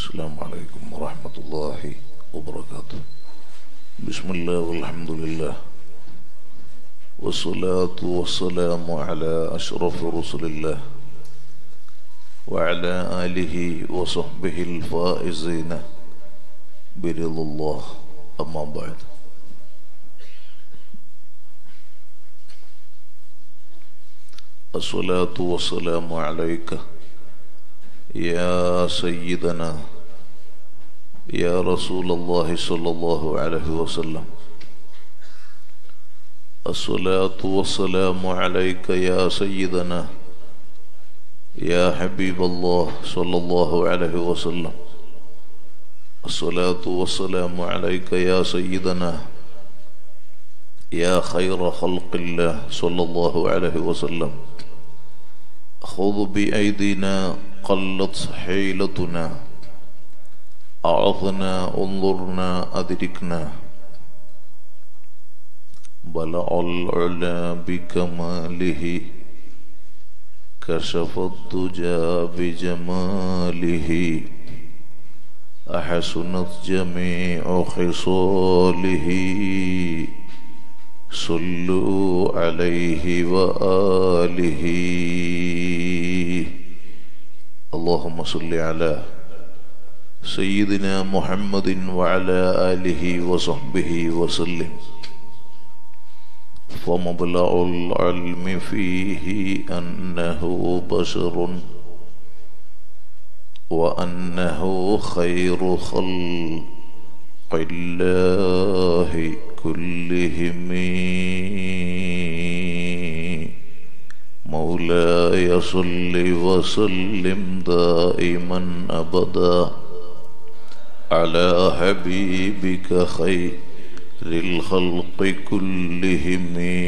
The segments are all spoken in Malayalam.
السلام عليكم ورحمة الله وبركاته بسم الله والحمد لله والصلاة والسلام على أشرف رسل الله وعلى آله وصحبه الفائزين برضا الله أما بعد الصلاة والسلام عليك يا سيدنا يا رسول الله صلى الله عليه وسلم الصلاة والسلام عليك يا سيدنا يا حبيب الله صلى الله عليه وسلم الصلاة والسلام عليك يا سيدنا يا خير خلق الله صلى الله عليه وسلم خذ بأيدينا قلت حيلتنا أعظنا انظرنا أدركنا بلع العلا بكماله كشف الدجى بجماله أحسنت جميع خصاله صلوا عليه وآله اللهم صل على سيدنا محمد وعلى آله وصحبه وسلم فمبلغ العلم فيه أنه بشر وأنه خير خلق الله كلهم مولاي صل وسلم دائما أبدا على حبيبك خير الخلق كلهم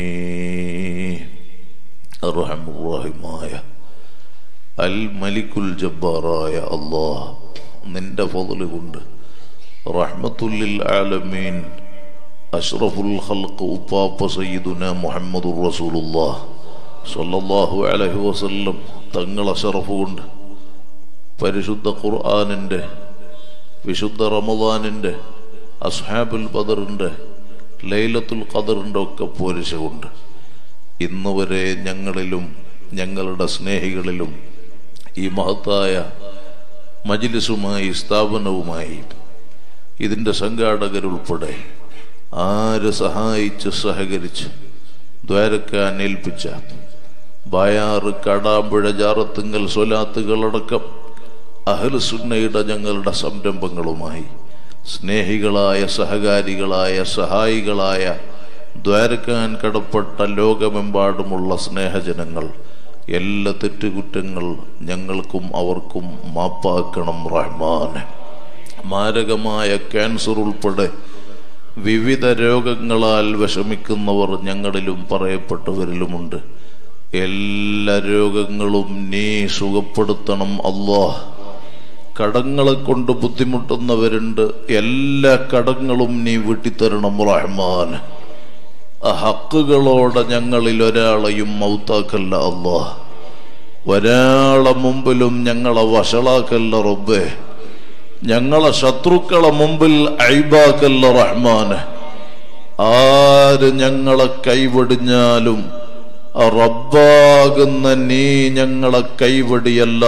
الرحم الراحماയ അൽ മലിക്കുൽ ജബ്ബാറായ അള്ളാഹ് നിന്റെ ഫضല് കൊണ്ട് റഹ്മത്തുല്ലിൽ ആലമീൻ അഷ്റഫുൽ ഖൽഖ് ഉപ്പാപ്പ സയ്യിദുന മുഹമ്മദുർ റസൂലുള്ളാഹ് സല്ലല്ലാഹു അലൈഹി വസല്ലം തങ്ങളെ ഷറഫ് കൊണ്ട് പരിശുദ്ധ ഖുർആനിൻ്റെ വിശുദ്ധ റമദാനിൻ്റെ അസ്ഹാബുൽ ബദറിൻ്റെ ലൈലത്തുൽ ഖദറിൻ്റെ ഒക്കെ പോരിശുകൊണ്ട് ഇന്ന് വരെ ഞങ്ങളിലും ഞങ്ങളുടെ സ്നേഹികളിലും ഈ മഹത്തായ മജിലിസുമായി സ്ഥാപനവുമായി ഇതിൻ്റെ സംഘാടകരുൾപ്പെടെ ആര് സഹായിച്ച് സഹകരിച്ച് ദ്വാരക്കാൻ ഏൽപ്പിച്ച ബായാറ് കാടാമ്പുഴ ജാറത്തുങ്കൽ സ്വലാത്തുകളടക്കം അഹ്ലുസുന്നയുടെ ഞങ്ങളുടെ സംരംഭങ്ങളുമായി സ്നേഹികളായ സഹകാരികളായ സഹായികളായ ദ്വാരക്കാൻ കടപ്പെട്ട ലോകമെമ്പാടുമുള്ള സ്നേഹജനങ്ങൾ എല്ലാ തെറ്റുകുറ്റങ്ങൾ ഞങ്ങൾക്കും അവർക്കും മാപ്പാക്കണം റഹ്മാൻ മാരകമായ ക്യാൻസർ ഉൾപ്പെടെ വിവിധ രോഗങ്ങളാൽ വിഷമിക്കുന്നവർ ഞങ്ങളിലും പറയപ്പെട്ടവരിലുമുണ്ട് എല്ലാ രോഗങ്ങളും നീ സുഖപ്പെടുത്തണം അള്ളാഹ് കടങ്ങളെ കൊണ്ട് ബുദ്ധിമുട്ടുന്നവരുണ്ട് എല്ലാ കടങ്ങളും നീ വീട്ടിത്തരണം റഹ്മാൻ ഹക്കുകളോടെ ഞങ്ങളിൽ ഒരാളെയും മൗത്താക്കല്ല അള്ളാഹ് ഒരാളെ മുമ്പിലും ഞങ്ങളെ വഷളാക്കല്ല റബ്ബേ ഞങ്ങളെ ശത്രുക്കളെ മുമ്പിൽ ഐബാക്കല്ല റഹ്മാന് ആര് ഞങ്ങളെ കൈവടിഞ്ഞാലും റബ്ബാകുന്ന നീ ഞങ്ങളെ കൈവടിയല്ല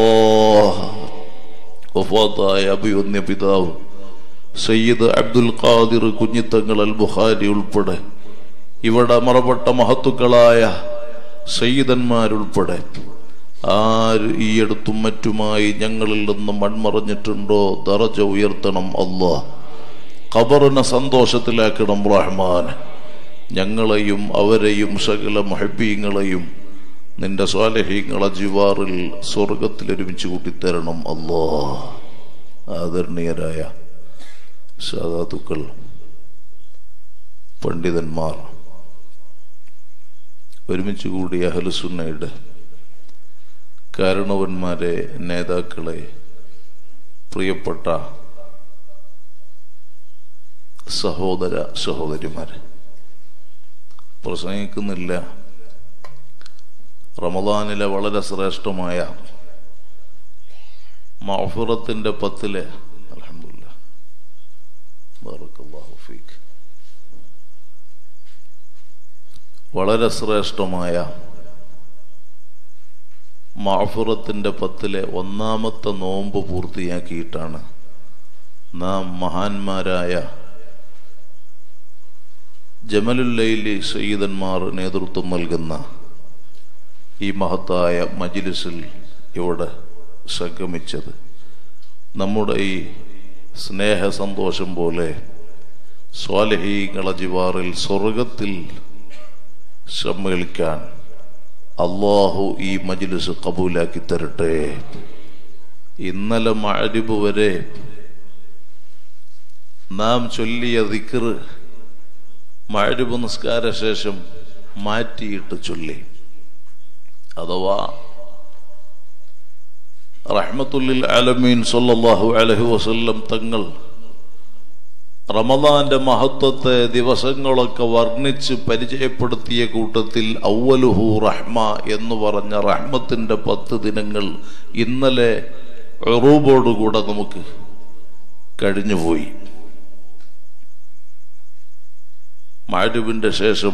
അള്ളാഹ് അഭിവന്യ പിതാവ് സയ്യിദ് അബ്ദുൽ ഖാദിർ കുഞ്ഞിത്തങ്ങൾ അൽ ബുഖാരി ഉൾപ്പെടെ ഇവിടെ മറപ്പെട്ട മഹത്തുക്കളായ സയ്യിദന്മാരുൾപ്പെടെ ആര് ഈ അടുത്തും മറ്റുമായി ഞങ്ങളിൽ നിന്ന് മൺമറഞ്ഞിട്ടുണ്ടോ ദറജ ഉയർത്തണം അല്ലാ ഖബറിനെ സന്തോഷത്തിലാക്കണം റഹ്മാൻ ഞങ്ങളെയും അവരെയും സകല മഹബീങ്ങളെയും നിന്റെ സ്വാലഹീങ്ങളെ ജിവാറിൽ സ്വർഗത്തിൽ ഒരുമിച്ച് കൂട്ടിത്തരണം അല്ലോ ആദരണീയരായ സാധാതുക്കൾ പണ്ഡിതന്മാർ ഒരുമിച്ച് കൂടിയ അഹലുസുന്നയുടെ കാരണവന്മാരെ നേതാക്കളെ പ്രിയപ്പെട്ട സഹോദര സഹോദരിമാരെ പ്രസംഗിക്കുന്നില്ല റമദാനിലെ വളരെ ശ്രേഷ്ഠമായ മഅഫിറത്തിന്റെ പത്തിലെ അൽഹംദുലില്ലാ ബാറക്കല്ലാഹു ഫീക്ക് വളരെ ശ്രേഷ്ഠമായ മഅഫിറത്തിന്റെ പത്തിലെ ഒന്നാമത്തെ നോമ്പ് പൂർത്തിയാക്കിയിട്ടാണ് നാം മഹാന്മാരായ ജമലുല്ലൈലി സയ്യിദന്മാർ നേതൃത്വം നൽകുന്ന ഈ മഹത്തായ മജിലിസിൽ ഇവിടെ സംഗമിച്ചത് നമ്മുടെ ഈ സ്നേഹ സന്തോഷം പോലെ സ്വാലഹീങ്ങളെ ജിവാറിൽ സ്വർഗത്തിൽ സമ്മേളിക്കാൻ അള്ളാഹു ഈ മജിലിസ് കബൂലാക്കി തരട്ടെ ഇന്നലെ മഴരിബ് വരെ നാം ചൊല്ലിയ ദിക്കർ മഴരിബ് നിസ്കാര ശേഷം മാറ്റിയിട്ട് ചൊല്ലി അഥവാ റഹ്മത്തുല്ലിൽ ആലമീൻ സല്ലല്ലാഹു അലൈഹി വസല്ലം തങ്ങൾ റമദാന്റെ മഹത്വത്തെ ദിവസങ്ങളൊക്കെ വർണ്ണിച്ച് പരിചയപ്പെടുത്തിയ കൂട്ടത്തിൽ ഔവലുഹു റഹ്മ എന്ന് പറഞ്ഞ റഹ്മത്തിന്റെ പത്ത് ദിനങ്ങൾ ഇന്നലെ റൂബോടുകൂടെ നമുക്ക് കഴിഞ്ഞുപോയി മഴവിന്റെ ശേഷം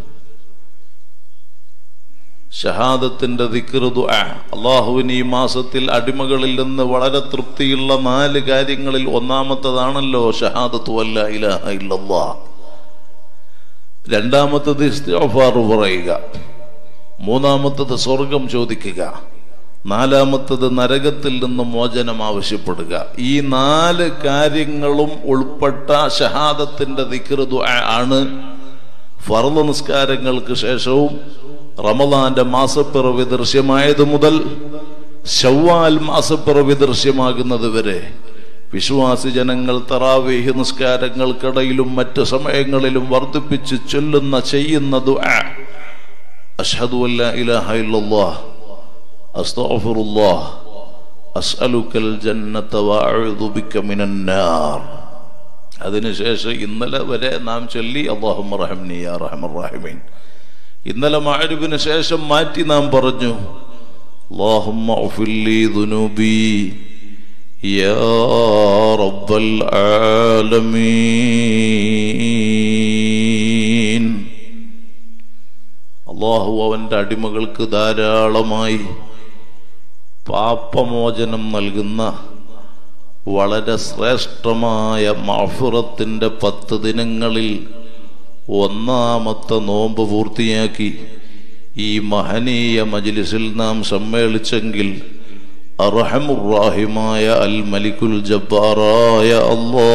ഷഹാദത്തിന്റെ ദിക്റുദു അള്ളാഹുവിന് ഈ മാസത്തിൽ അടിമകളിൽ നിന്ന് വളരെ തൃപ്തിയുള്ള നാല് കാര്യങ്ങളിൽ ഒന്നാമത്തതാണല്ലോ ഷഹാദത്തു അല്ല ഇലാഹ ഇല്ലല്ലാ രണ്ടാമത്തത് ഇസ്തിഗ്ഫാർ പറയുക മൂന്നാമത്തത് സ്വർഗം ചോദിക്കുക നാലാമത്തത് നരകത്തിൽ നിന്ന് മോചനം ആവശ്യപ്പെടുക ഈ നാല് കാര്യങ്ങളും ഉൾപ്പെട്ട ഷഹാദത്തിന്റെ ദിക്റുദു ആണ് ഫർദ് നിസ്കാരങ്ങൾക്ക് ശേഷവും റമദാന്റെ മാസപ്പിറവി ദൃശ്യമായത് മുതൽ ശവ്വാൽ മാസപ്പിറവി ദൃശ്യമാകുന്നത് വരെ വിശ്വാസി ജനങ്ങൾ തറാവേഹ് നിസ്കാരങ്ങൾക്കിടയിലും മറ്റ് സമയങ്ങളിലും വർദ്ധിപ്പിച്ച് ചൊല്ലുന്ന ചെയ്യുന്ന ദുആ അഷ്ഹദു അല്ലാ ഇലാഹ ഇല്ലല്ലാഹ് അസ്തഗ്ഫിറുല്ലാഹ് അസ്അലുക്കൽ ജന്നത വഅഊദു ബിക മിനൻ നാർ അതിനുശേഷം ഇന്നലെ വരെ നാം ചൊല്ലി അല്ലാഹുമ്മ റഹംനി യാ റഹ്മർ റഹീമീൻ ഇന്നലെ മഅരിബിന് ശേഷം മാറ്റി നാം പറഞ്ഞു اللهم اغفر لي ذنوبي يا رب العالمين അള്ളാഹു അവന്റെ അടിമകൾക്ക് ധാരാളമായി പാപമോചനം നൽകുന്ന വളരെ ശ്രേഷ്ഠമായ മഫുറത്തിന്റെ പത്ത് ദിനങ്ങളിൽ ഒന്നാമത്തെ നോമ്പ് പൂർത്തിയാക്കി ഈ മഹനീയ മജ്ലിസിൽ നാം സമ്മേളിച്ചെങ്കിൽ അർഹമുറാഹിമായ അൽ മലിക്കുൽ ജബ്ബാറായ അല്ലാ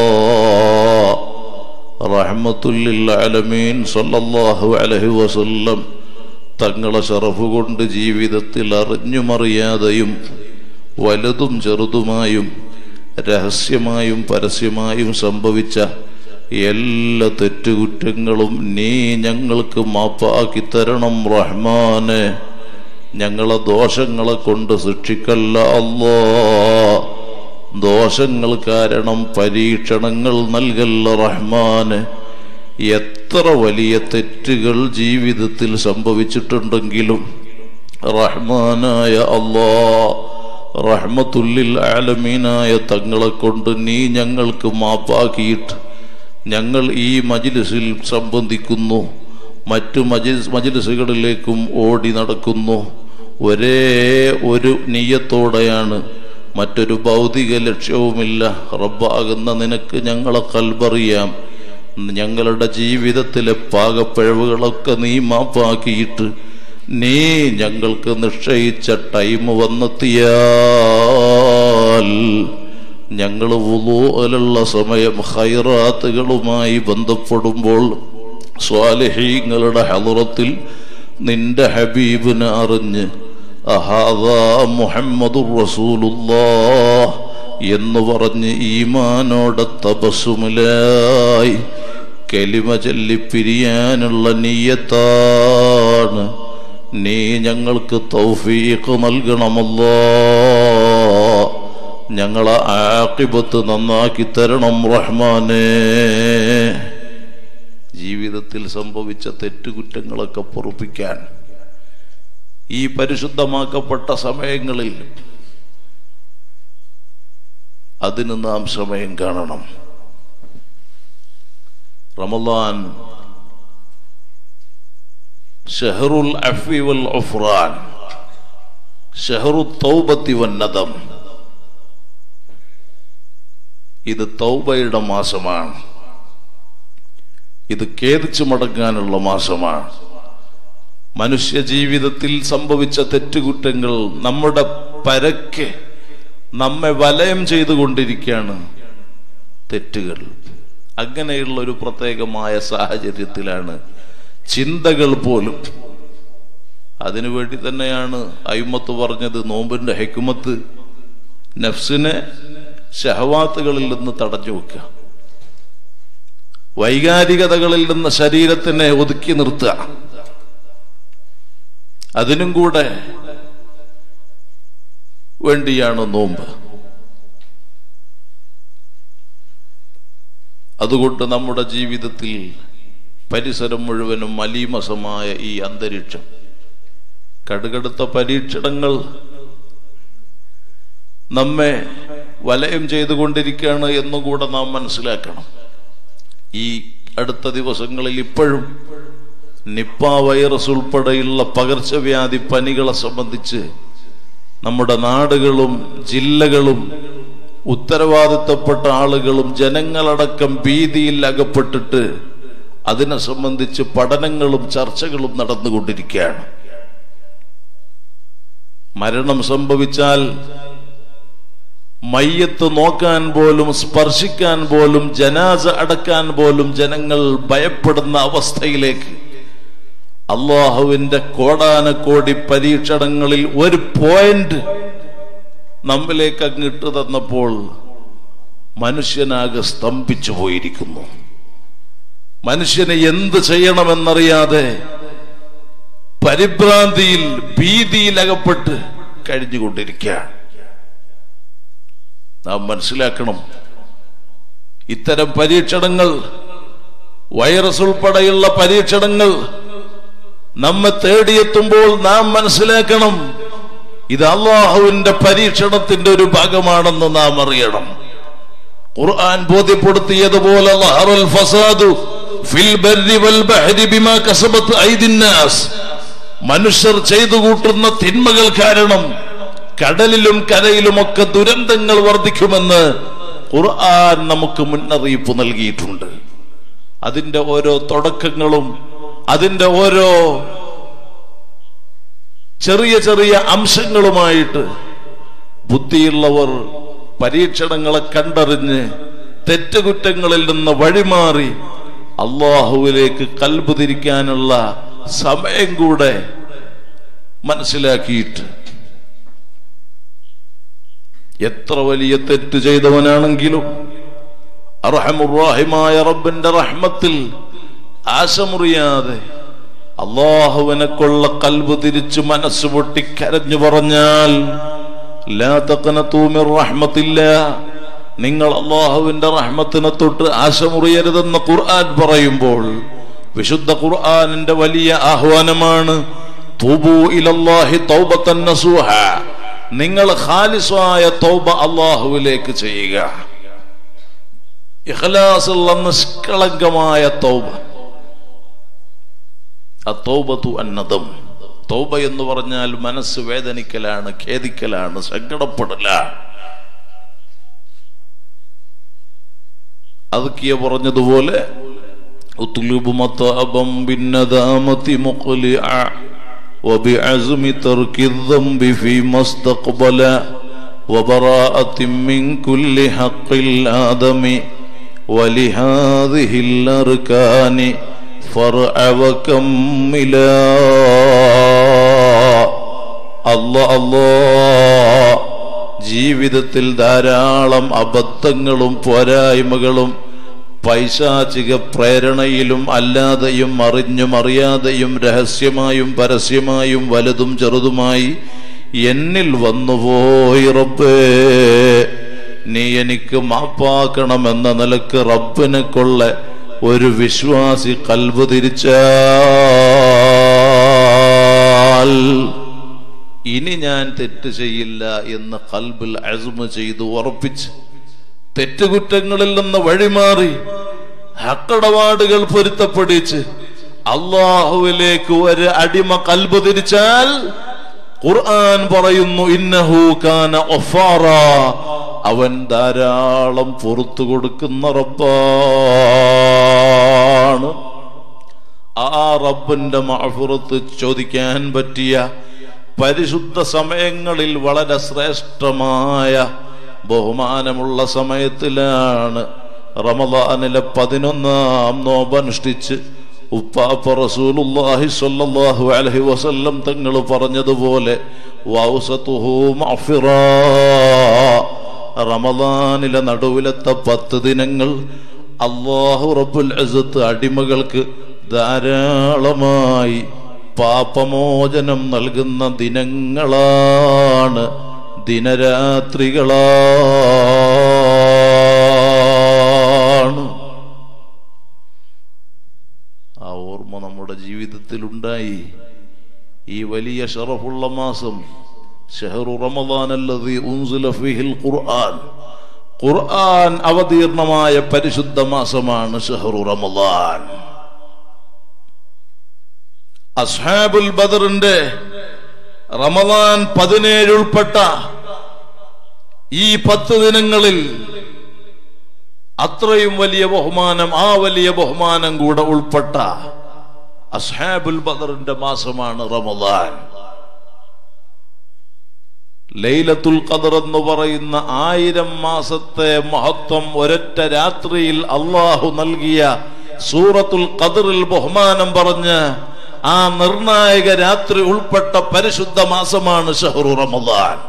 റഹ്മത്തുല്ലിൽ അലമീൻ സല്ലല്ലാഹു അലൈഹി വസല്ലം തങ്ങളെ ഷറഫ് കൊണ്ട് ജീവിതത്തിൽ അറിഞ്ഞുമറിയാതെയും വലുതും ചെറുതുമായും രഹസ്യമായും പരസ്യമായും സംഭവിച്ച എല്ലാ തെറ്റുകുറ്റങ്ങളും നീ ഞങ്ങൾക്ക് മാപ്പാക്കി തരണം റഹ്മാനെ ഞങ്ങളെ ദോഷങ്ങളെ കൊണ്ട് ശിക്ഷിക്കല്ല അല്ലോ ദോഷങ്ങൾ കാരണം പരീക്ഷണങ്ങൾ നൽകല്ല റഹ്മാന് എത്ര വലിയ തെറ്റുകൾ ജീവിതത്തിൽ സംഭവിച്ചിട്ടുണ്ടെങ്കിലും റഹ്മാനായ അള്ളാ റഹ്മത്തുല്ലിൽ ആലമീനായ തങ്ങളെ കൊണ്ട് നീ ഞങ്ങൾക്ക് മാപ്പാക്കിയിട്ട് ഞങ്ങൾ ഈ മജിലിസിൽ സംബന്ധിക്കുന്നു മറ്റു മജിലിസ് മജിലിസുകളിലേക്കും ഓടി നടക്കുന്നു ഒരേ ഒരു നീയത്തോടെയാണ് മറ്റൊരു ഭൗതിക ലക്ഷ്യവുമില്ല റബ്ബാകുന്ന നിനക്ക് ഞങ്ങളെ കൽബറിയാം ഞങ്ങളുടെ ജീവിതത്തിലെ പാകപ്പിഴവുകളൊക്കെ നീ മാപ്പാക്കിയിട്ട് നീ ഞങ്ങൾക്ക് നിശ്ചയിച്ച ടൈം വന്നെത്തിയാൽ ഞങ്ങൾ വുളൂഅലുള്ള സമയം ഹൈറാത്തുകളുമായി ബന്ധപ്പെടുമ്പോൾ സ്വാലിഹീങ്ങളുടെ ഹലുറത്തിൽ നിന്റെ ഹബീബിനെ അറിഞ്ഞ് അഹാദാ മുഹമ്മദുർ റസൂലുള്ളാഹ് എന്ന് പറഞ്ഞ് ഈമാനോടെ തപസ്സുമിലായി കലിമ ചൊല്ലിപ്പിരിയാനുള്ള നീയത്താണ് നീ ഞങ്ങൾക്ക് തൗഫീഖ് നൽകണമല്ലോ ഞങ്ങളെ ആക്കിബത്ത് നന്നാക്കി തരണം റഹ്മാനേ ജീവിതത്തിൽ സംഭവിച്ച തെറ്റുകുറ്റങ്ങളൊക്കെ പൊറുപ്പിക്കാൻ ഈ പരിശുദ്ധമാക്കപ്പെട്ട സമയങ്ങളിൽ അതിന് നാം സമയം കാണണം റമദാൻ ഷഹറുൽ അഫ്വി വൽ ഉഫ്റാൻ ഷഹറു തൗബത്തി വന്നതം ഇത് തൗബയുടെ മാസമാണ് ഇത് ഖേദിച്ചു മടങ്ങാനുള്ള മാസമാണ് മനുഷ്യ ജീവിതത്തിൽ സംഭവിച്ച തെറ്റുകുറ്റങ്ങൾ നമ്മുടെ പരക്കെ നമ്മെ വലയം ചെയ്തുകൊണ്ടിരിക്കുകയാണ് തെറ്റുകൾ അങ്ങനെയുള്ള ഒരു പ്രത്യേകമായ സാഹചര്യത്തിലാണ് ചിന്തകൾ പോലും അതിനുവേണ്ടി തന്നെയാണ് അയിമത്ത് പറഞ്ഞത് നോമ്പിന്റെ ഹെക്കുമത്ത് നഫ്സിനെ ഷഹവാത്തുകളിൽ നിന്ന് തടഞ്ഞു വെക്കുക വൈകാരികതകളിൽ നിന്ന് ശരീരത്തിനെ ഒതുക്കി നിർത്തുക അതിനും കൂടെ വേണ്ടിയാണ് നോമ്പ് അതുകൊണ്ട് നമ്മുടെ ജീവിതത്തിൽ പരിസരം മുഴുവനും മലീമസമായ ഈ അന്തരീക്ഷം കടുകടുത്ത പരീക്ഷണങ്ങൾ നമ്മെ വലയം ചെയ്തുകൊണ്ടിരിക്കുകയാണ് എന്നുകൂടെ നാം മനസ്സിലാക്കണം ഈ അടുത്ത ദിവസങ്ങളിൽ ഇപ്പോഴും നിപ്പ വൈറസ് ഉൾപ്പെടെയുള്ള പകർച്ചവ്യാധി പനികളെ സംബന്ധിച്ച് നമ്മുടെ നാടുകളും ജില്ലകളും ഉത്തരവാദിത്തപ്പെട്ട ആളുകളും ജനങ്ങളടക്കം ഭീതിയിൽ അകപ്പെട്ടിട്ട് അതിനെ സംബന്ധിച്ച് പഠനങ്ങളും ചർച്ചകളും നടന്നുകൊണ്ടിരിക്കുകയാണ് മരണം സംഭവിച്ചാൽ മയ്യത്ത് നോക്കാൻ പോലും സ്പർശിക്കാൻ പോലും ജനാസ അടക്കാൻ പോലും ജനങ്ങൾ ഭയപ്പെടുന്ന അവസ്ഥയിലേക്ക് അള്ളാഹുവിന്റെ കോടാനക്കോടി പരീക്ഷണങ്ങളിൽ ഒരു പോയിന്റ് നമ്മിലേക്ക് അങ്ങിട്ട് തന്നപ്പോൾ മനുഷ്യനാകെ സ്തംഭിച്ചു പോയിരിക്കുന്നു മനുഷ്യന് എന്ത് ചെയ്യണമെന്നറിയാതെ പരിഭ്രാന്തിയിൽ ഭീതിയിൽ അകപ്പെട്ട് കഴിഞ്ഞുകൊണ്ടിരിക്കുകയാണ് നാം മനസ്സിലാക്കണം ഇത്തരം പരീക്ഷണങ്ങൾ വൈറസ് ഉൾപ്പെടെയുള്ള പരീക്ഷണങ്ങൾ നമ്മെ തേടിയെത്തുമ്പോൾ നാം മനസ്സിലാക്കണം ഇത് അള്ളാഹുവിന്റെ പരീക്ഷണത്തിന്റെ ഒരു ഭാഗമാണെന്ന് നാം അറിയണം ഖുർആൻ ബോധ്യപ്പെടുത്തിയതുപോലെ ലഹറുൽ ഫസാദു ഫിൽ ബർരി വൽ ബഹരി ബിമാ കസബത്ത് ഐദിന്നാസ് മനുഷ്യർ ചെയ്തു കൂട്ടുന്ന തിന്മകൾ കാരണം കടലിലും കരയിലുമൊക്കെ ദുരന്തങ്ങൾ വർദ്ധിക്കുമെന്ന് ഖുർആൻ നമുക്ക് മുന്നറിയിപ്പ് നൽകിയിട്ടുണ്ട് അതിന്റെ ഓരോ തുടക്കങ്ങളും അതിന്റെ ഓരോ ചെറിയ ചെറിയ അംശങ്ങളുമായിട്ട് ബുദ്ധിയുള്ളവർ പരീക്ഷണങ്ങളെ കണ്ടറിഞ്ഞ് തെറ്റുകുറ്റങ്ങളിൽ നിന്ന് വഴിമാറി അള്ളാഹുവിലേക്ക് കൽബ് തിരിക്കാനുള്ള സമയം കൂടെ മനസ്സിലാക്കിയിട്ട് എത്ര വലിയ തെറ്റ് ചെയ്തവനാണെങ്കിലും അർഹമുറാഹിമായ റബ്ബിന്റെ റഹ്മത്തിൽ ആശമുറിയാതെ അള്ളാഹുവിനെ കൊള്ള കൽബ് തിരിച്ചു മനസ്സ് പൊട്ടി കരഞ്ഞു പറഞ്ഞാൽ ലാ തഖനതൂ മിർ റഹ്മത്തില്ല നിങ്ങൾ അള്ളാഹുവിന്റെ റഹ്മത്തിനെ തൊട്ട് ആശമുറിയരുതെന്ന് ഖുർആൻ പറയുമ്പോൾ വിശുദ്ധ ഖുർആനിന്റെ വലിയ ആഹ്വാനമാണ് തൂബു ഇലല്ലാഹി തൗബത്തൻ നസൂഹ നിങ്ങൾ ഖാലിസായ തൗബ അള്ളാഹുവിലേക്ക് ചെയ്യുക ഇഖ്ലാസുള്ള നിഷ്കളങ്കമായ തൗബ അത്തൗബത്തു അന്നതം തൗബ എന്ന് പറഞ്ഞാൽ മനസ്സ് വേദനിക്കലാണ് ഖേദിക്കലാണ് സങ്കടപ്പെടലാണ് അതൊക്കെ പറഞ്ഞതുപോലെ اطلب مطابا بالندامة مقلعا وبعزم ترك الذنب فيما استقبل وبراءة من كل حق الآدم ولهذه الأركان فرع وكملا الله الله ജീവിതത്തിൽ ധാരാളം അബദ്ധങ്ങളും പോരായ്മകളും പൈശാചിക പ്രേരണയിലും അല്ലാതെയും അറിഞ്ഞും അറിയാതെയും രഹസ്യമായും പരസ്യമായും വലുതും ചെറുതുമായി എന്നിൽ വന്നുപോയി റബ്ബേ നീ എനിക്ക് മാപ്പാക്കണമെന്ന നിലക്ക് റബ്ബിനെ കൊള്ള ഒരു വിശ്വാസി കൽവ് തിരിച്ചാൽ ഇനി ഞാൻ തെറ്റ് ചെയ്യില്ല എന്ന് കൽബിൽ അസുമ ചെയ്തു ഉറപ്പിച്ച് തെറ്റുകുറ്റങ്ങളിൽ നിന്ന് വഴിമാറി ഹക്കടപാടുകൾ പൊരുത്തപ്പെടിച്ച് അള്ളാഹുവിലേക്ക് ഒരു അടിമ കൽബ് തിരിച്ചാൽ ഖുർആൻ പറയുന്നു ഇന്നഹു കാന ഒഫാറ അവൻ ധാരാളം പുറത്തു കൊടുക്കുന്ന റബ്ബാണ് ആ റബ്ബിന്റെ മഹഫുറത്ത് ചോദിക്കാൻ പറ്റിയ പരിശുദ്ധ സമയങ്ങളിൽ വളരെ ശ്രേഷ്ഠമായ ബഹുമാനമുള്ള സമയത്തിലാണ് റമദാനിലെ പതിനൊന്നാം നോമ്പനുഷ്ഠിച്ച് ഉപ്പാപ്പ റസൂലുള്ളാഹി സ്വല്ലല്ലാഹു അലൈഹി വസല്ലം തങ്ങൾ പറഞ്ഞതുപോലെ വൗസതുഹു മഗ്ഫിറാ റമദാനിലെ നടുവിലത്തെ പത്ത് ദിനങ്ങൾ അള്ളാഹു റബ്ബുൽ അസത്ത് അടിമകൾക്ക് ധാരാളമായി പാപമോചനം നൽകുന്ന ദിനങ്ങളാണ് ദിനരാത്രികളാണ് ആ ഓർമ്മ നമ്മുടെ ജീവിതത്തിലുണ്ടായി ഈ വലിയ ഷറഫുള്ള മാസം ഷഹറു റമദാൻ അല്ലദീ ഉൻസില ഫീഹിൽ ഖുർആൻ ഖുർആൻ അവതീർണമായ പരിശുദ്ധ മാസമാണ് ഷഹറു റമദാൻ അസ്ഹാബുൽ ബദറിന്റെ റമദാൻ പതിനേഴ് ഉൾപ്പെട്ട ഈ പത്ത് ദിനങ്ങളിൽ അത്രയും വലിയ ബഹുമാനം ആ വലിയ ബഹുമാനം കൂടെ ഉൾപ്പെട്ട അസ്ഹാബുൽ ബദറിന്റെ മാസമാണ് റമദാൻ ലൈലത്തുൽ ഖദർ എന്ന് പറയുന്ന ആയിരം മാസത്തെ മഹത്വം ഒരൊറ്റ രാത്രിയിൽ അള്ളാഹു നൽകിയ സൂറത്തുൽ ഖദറിൽ ബഹുമാനം പറഞ്ഞ് ആ നിർണായക രാത്രി ഉൾപ്പെട്ട പരിശുദ്ധ മാസമാണ് ഷഹറു റമദാൻ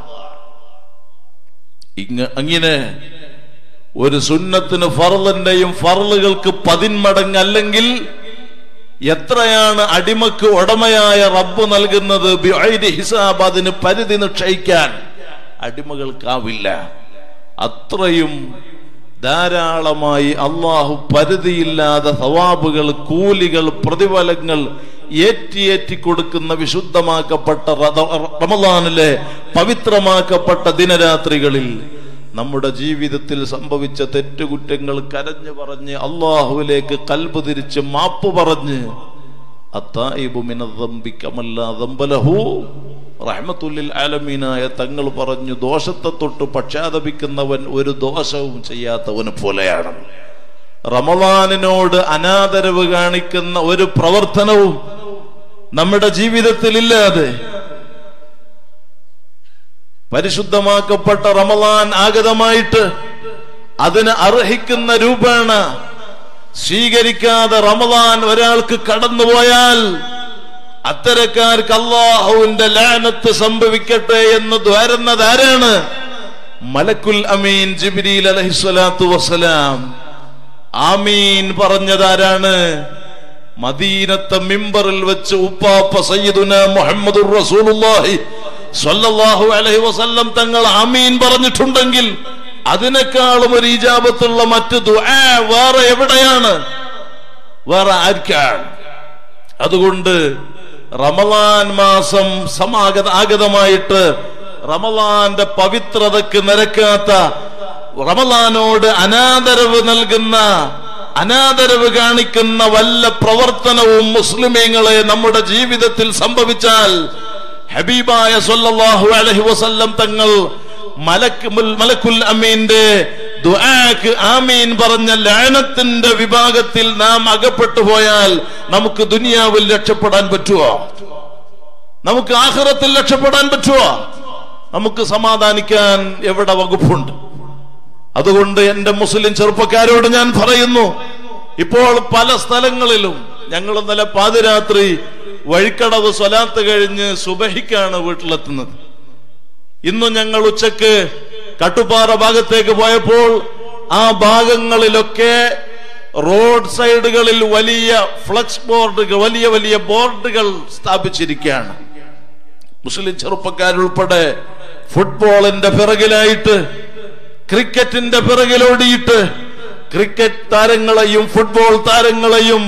ഇങ്ങ അങ്ങനെ ഒരു സുന്നത്തിന് ഫറലിന്റെയും ഫറലുകൾക്ക് പതിന്മടങ്ങ് അല്ലെങ്കിൽ എത്രയാണ് അടിമക്ക് ഉടമയായ റബ്ബ് നൽകുന്നത് ബിഐരി ഹിസാബ് അതിന് പരിധി നിശ്ചയിക്കാൻ അടിമകൾക്കാവില്ല അത്രയും ധാരാളമായി അള്ളാഹു പരിധിയില്ലാതെ സവാബുകൾ കൂലികൾ പ്രതിഫലങ്ങൾ ഏറ്റിയേറ്റി കൊടുക്കുന്ന വിശുദ്ധമാക്കപ്പെട്ട റദ- റമദാനിലെ പവിത്രമാക്കപ്പെട്ട ദിനരാത്രികളിൽ നമ്മുടെ ജീവിതത്തിൽ സംഭവിച്ച തെറ്റുകുറ്റങ്ങൾ കരഞ്ഞു പറഞ്ഞ് അള്ളാഹുവിലേക്ക് കൽബ് തിരിച്ച് മാപ്പ് പറഞ്ഞ് അത്തായിബു മിനദ്ദംബി കമല്ലാ ദംബലഹു റഹ്മത്തുല്ലിൽ ആലമീനായ തങ്ങൾ പറഞ്ഞു ദോഷത്തെ തൊട്ട് പക്ഷാതപിക്കുന്നവൻ ഒരു ദോഷവും ചെയ്യാത്തവന് പോലെയാണ് റമദാനിനോട് അനാദരവ് കാണിക്കുന്ന ഒരു പ്രവർത്തനവും നമ്മുടെ ജീവിതത്തിൽ ഇല്ലാതെ പരിശുദ്ധമാക്കപ്പെട്ട റമദാൻ ആഗതമായിട്ട് അതിന് അർഹിക്കുന്ന രൂപേണ സ്വീകരിക്കാതെ റമദാൻ ഒരാൾക്ക് കടന്നുപോയാൽ അത്തരക്കാർക്ക് അള്ളാഹുവിന്റെ ലാനത്ത് സംഭവിക്കട്ടെ എന്ന് ദ്വാരുന്നത് ആരാണ് മലക്കുൽ അമീൻ ജിബ്രീൽ അലഹിസ്വലാത്തു വസ്സലാം ആമീൻ പറഞ്ഞതാരാണ് മദീനത്തെ മിമ്പറിൽ വെച്ച് ഉപ്പാപ്പ സയ്യിദുന മുഹമ്മദുർ റസൂലുള്ളാഹി സ്വല്ലല്ലാഹു അലൈഹി വസല്ലം തങ്ങൾ ആമീൻ പറഞ്ഞിട്ടുണ്ടെങ്കിൽ അതിനേക്കാളും ഒരു ഈജാബത്തുള്ള മറ്റു ദുആ വേറെ എവിടെയാണ് വേറെ ആർക്കാണ് അതുകൊണ്ട് റമലാൻ മാസം സമാഗത ആഗതമായിട്ട് റമലാന്റെ പവിത്രതയ്ക്ക് നിരക്കാത്ത റമലാനോട് അനാദരവ് നൽകുന്ന അനാദരവ് കാണിക്കുന്ന വല്ല പ്രവർത്തനവും മുസ്ലിമീങ്ങളെ നമ്മുടെ ജീവിതത്തിൽ സംഭവിച്ചാൽ ഹബീബായ സല്ലല്ലാഹു അലൈഹി വസല്ലം തങ്ങൾ മലക്ക് മുൽ- മലക്കുൽ അമീന്റെ ദുആക്ക് ആമീൻ പറഞ്ഞ ലാനത്തിന്റെ വിഭാഗത്തിൽ നാം അകപ്പെട്ടു പോയാൽ നമുക്ക് ദുനിയാവിൽ രക്ഷപ്പെടാൻ പറ്റുമോ നമുക്ക് ആഹ്റത്തിൽ രക്ഷപ്പെടാൻ പറ്റുമോ നമുക്ക് സമാധാനിക്കാൻ എവിടെ വകുപ്പുണ്ട് അതുകൊണ്ട് എന്റെ മുസ്ലിം ചെറുപ്പക്കാരോട് ഞാൻ പറയുന്നു ഇപ്പോൾ പല സ്ഥലങ്ങളിലും ഞങ്ങൾ ഇന്നലെ പാതിരാത്രി വഴിക്കടവ് സ്വലാത്ത് കഴിഞ്ഞ് സുബഹിക്കാണ് വീട്ടിലെത്തുന്നത് ഇന്നും ഞങ്ങൾ ഉച്ചക്ക് കട്ടുപാറ ഭാഗത്തേക്ക് പോയപ്പോൾ ആ ഭാഗങ്ങളിലൊക്കെ റോഡ് സൈഡുകളിൽ വലിയ ഫ്ലക്സ് ബോർഡുകൾ വലിയ വലിയ ബോർഡുകൾ സ്ഥാപിച്ചിരിക്കുകയാണ് മുസ്ലിം ചെറുപ്പക്കാരുൾപ്പെടെ ഫുട്ബോളിന്റെ പിറകിലായിട്ട് ക്രിക്കറ്റിന്റെ പിറകിലോടിയിട്ട് ക്രിക്കറ്റ് താരങ്ങളെയും ഫുട്ബോൾ താരങ്ങളെയും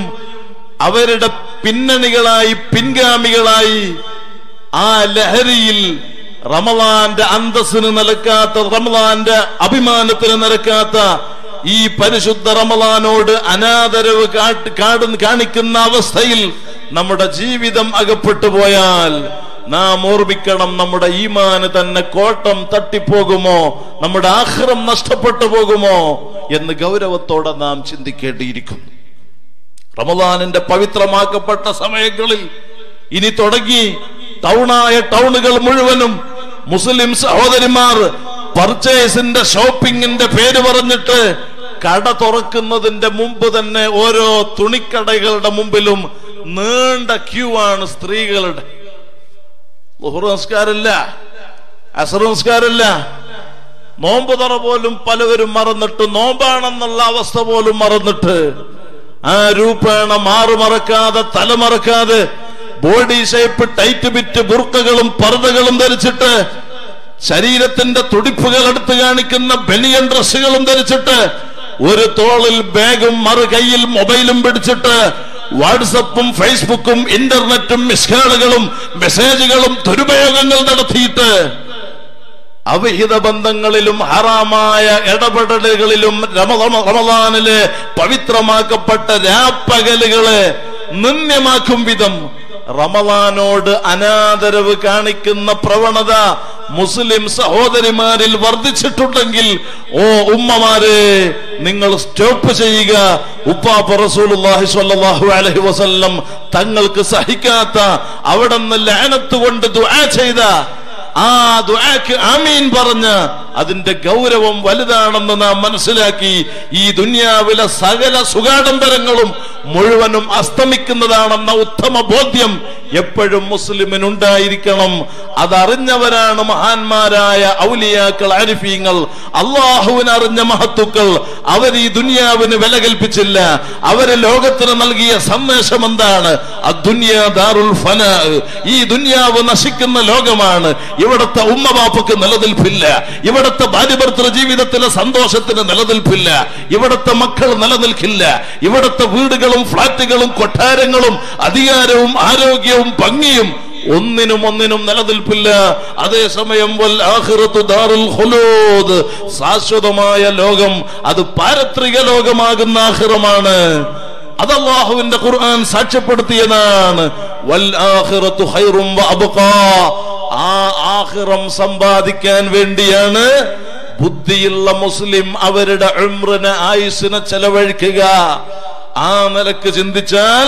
അവരുടെ പിന്നണികളായി പിൻഗാമികളായി ആ ലഹരിയിൽ റമദാന്റെ അന്തസ്സിന് നിലക്കാത്ത റമദാന്റെ അഭിമാനത്തിന് നിലക്കാത്ത ഈ പരിശുദ്ധ റമദാനോട് അനാദരവ് കാട്ട് കാട് കാണിക്കുന്ന അവസ്ഥയിൽ നമ്മുടെ ജീവിതം അകപ്പെട്ടു പോയാൽ നാം ഓർമ്മിക്കണം നമ്മുടെ ഈമാന് തന്നെ കോട്ടം തട്ടിപ്പോകുമോ നമ്മുടെ ആഹ്റം നഷ്ടപ്പെട്ടു പോകുമോ എന്ന് ഗൗരവത്തോടെ നാം ചിന്തിക്കേണ്ടിയിരിക്കുന്നു റമദാനിന്റെ പവിത്രമാക്കപ്പെട്ട സമയങ്ങളിൽ ഇനി തുടങ്ങി ടൗണായ ടൗണുകൾ മുഴുവനും മുസ്ലിം സഹോദരിമാർ പർച്ചേസിന്റെ ഷോപ്പിങ്ങിന്റെ പേര് പറഞ്ഞിട്ട് കട തുറക്കുന്നതിന്റെ മുമ്പ് തന്നെ ഓരോ തുണിക്കടകളുടെ മുമ്പിലും നീണ്ട ക്യൂ ആണ് സ്ത്രീകളുടെ ലുഹുർ നമസ്കാരമില്ല അസർ നമസ്കാരമില്ല നോമ്പ് തുറ പോലും പലവരും മറന്നിട്ട് നോമ്പാണെന്നുള്ള അവസ്ഥ പോലും മറന്നിട്ട് ആ രൂപേണ മാറു മറക്കാതെ തല മറക്കാതെ ബോഡി ഷേപ്പ് ടൈറ്റ് ബിറ്റ് ബുർക്കകളും പർദ്ദകളും ധരിച്ചിട്ട് ശരീരത്തിന്റെ തുടിപ്പുകൾ എടുത്തു കാണിക്കുന്ന ബനിയൻ ഡ്രസ്സുകളും ധരിച്ചിട്ട് ഒരു തോളിൽ ബാഗും മറു കൈയിൽ മൊബൈലും പിടിച്ചിട്ട് വാട്സപ്പും ഫേസ്ബുക്കും ഇന്റർനെറ്റും മിസ്കാളുകളും മെസ്സേജുകളും ദുരുപയോഗങ്ങൾ നടത്തിയിട്ട് അവിഹിത ബന്ധങ്ങളിലും ഹറാമായ ഇടപെടലുകളിലും രമദ- റമദാനിലെ പവിത്രമാക്കപ്പെട്ട രാപ്പകലുകളെ നിന്ദ്യമാക്കും വിധം റമദാനോട് അനാദരവ് കാണിക്കുന്ന പ്രവണത മുസ്ലിം സഹോദരിമാരിൽ വർദ്ധിച്ചിട്ടുണ്ടെങ്കിൽ ഓ ഉമ്മമാരെ നിങ്ങൾ സ്റ്റോപ്പ് ചെയ്യുക ഉപ്പാപ്പ റസൂലുള്ളാഹി സ്വല്ലല്ലാഹു അലൈഹി വസല്ലം തങ്ങൾക്ക് സഹിക്കാത്ത അവിടെ നിന്ന് ലാനത്ത് കൊണ്ട് ദുആ ചെയ്ത ആ ദുആക്ക് ആമീൻ പറഞ്ഞ് അതിന്റെ ഗൗരവം വലുതാണെന്ന് നാം മനസ്സിലാക്കി ഈ ദുനിയാവിലെ സകല സുഖാഡംബരങ്ങളും മുഴുവനും അസ്തമിക്കുന്നതാണെന്ന ഉത്തമ ബോധ്യം എപ്പോഴും മുസ്ലിമിനുണ്ടായിരിക്കണം അതറിഞ്ഞവരാണ് മഹാന്മാരായ ഔലിയാക്കൾ ആരിഫീങ്ങൾ അള്ളാഹുവിന് അറിഞ്ഞ മഹത്തുക്കൾ അവർ ഈ ദുനിയാവിന് വില കൽപ്പിച്ചില്ല അവര് ലോകത്തിന് നൽകിയ സന്ദേശം എന്താണ് അദ്ദുനിയ ദാറുൽ ഫന ഈ ദുനിയാവ് നശിക്കുന്ന ലോകമാണ് ഇവിടുത്തെ ഉമ്മ ബാപ്പക്ക് നിലനിൽപ്പില്ല ഇവിടുത്തെ ഭാര്യഭർത്തൃ ജീവിതത്തിലെ സന്തോഷത്തിന് നിലനിൽപ്പില്ല ഇവിടുത്തെ മക്കൾ നിലനിൽക്കില്ല ഇവിടുത്തെ വീടുകളും ഫ്ളാറ്റുകളും കൊട്ടാരങ്ങളും അധികാരവും ആരോഗ്യവും ഭംഗിയും ഒന്നിനും ഒന്നിനും നിലനിൽപ്പില്ല അതേസമയം വൽ ആഖിറത്തു ദാറുൽ ഖുലൂദ് ശാശ്വതമായ ലോകം അത് പാരത്രിക ലോകമാകുന്ന ആഖിറമാണ് അത് അള്ളാഹുവിന്റെ ഖുർആൻ സാക്ഷ്യപ്പെടുത്തിയതാണ് വൽ ആഖിറത്തു ഖൈറും വഅബ്ഖാ ആ ആഖിറം സമ്പാദിക്കാൻ വേണ്ടിയാണ് ബുദ്ധിയുള്ള മുസ്ലിം അവരുടെ ഉംറിന് ആയുസിനെ ചെലവഴിക്കുക ആ നിലക്ക് ചിന്തിച്ചാൽ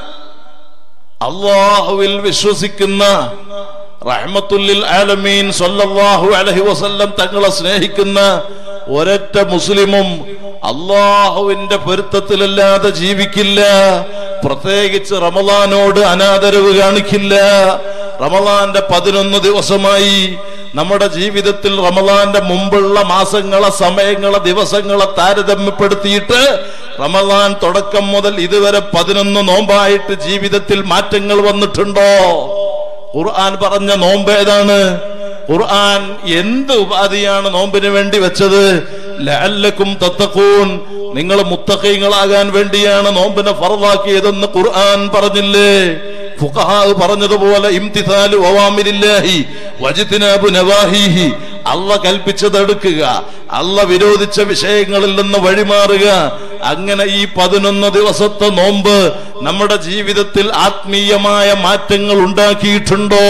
അള്ളാഹുവിൽ വിശ്വസിക്കുന്ന റഹ്മത്തുല്ലിൽ ആലമീൻ സല്ലല്ലാഹു അലൈഹി വസല്ലം തങ്ങളെ സ്നേഹിക്കുന്ന ഒരൊറ്റ മുസ്ലിമും അള്ളാഹുവിന്റെ പൊരുത്തത്തിലല്ലാതെ ജീവിക്കില്ല പ്രത്യേകിച്ച് റമദാനോട് അനാദരവ് കാണിക്കില്ല റമദാന്റെ പതിനൊന്ന് ദിവസമായി നമ്മുടെ ജീവിതത്തിൽ റമദാന്റെ മുമ്പുള്ള മാസങ്ങളെ സമയങ്ങളെ ദിവസങ്ങളെ താരതമ്യപ്പെടുത്തിയിട്ട് റമദാൻ തുടക്കം മുതൽ ഇതുവരെ പതിനൊന്ന് നോമ്പായിട്ട് ജീവിതത്തിൽ മാറ്റങ്ങൾ വന്നിട്ടുണ്ടോ ഖുർആൻ പറഞ്ഞ നോമ്പ് ഏതാണ് ഖുർആൻ എന്ത് ഉപാധിയാണ് നോമ്പിന് വേണ്ടി വെച്ചത് ലഅല്ലക്കും തത്തഖൂൻ നിങ്ങൾ മുത്തഖീങ്ങളാകാൻ വേണ്ടിയാണ് നോമ്പിനെ ഫറവാക്കിയതെന്ന് ഖുർആൻ പറഞ്ഞില്ലേ ഫുഖഹാ പറഞ്ഞതുപോലെ ഇംതിസാലു അവാമിരില്ലാഹി വജ്തിനാബു നവാഹിഹി അല്ല കൽപ്പിച്ചത് എടുക്കുക അല്ല വിരോധിച്ച വിഷയങ്ങളിൽ നിന്ന് വഴിമാറുക അങ്ങനെ ഈ പതിനൊന്ന് ദിവസത്തെ നോമ്പ് നമ്മുടെ ജീവിതത്തിൽ ആത്മീയമായ മാറ്റങ്ങൾ ഉണ്ടാക്കിയിട്ടുണ്ടോ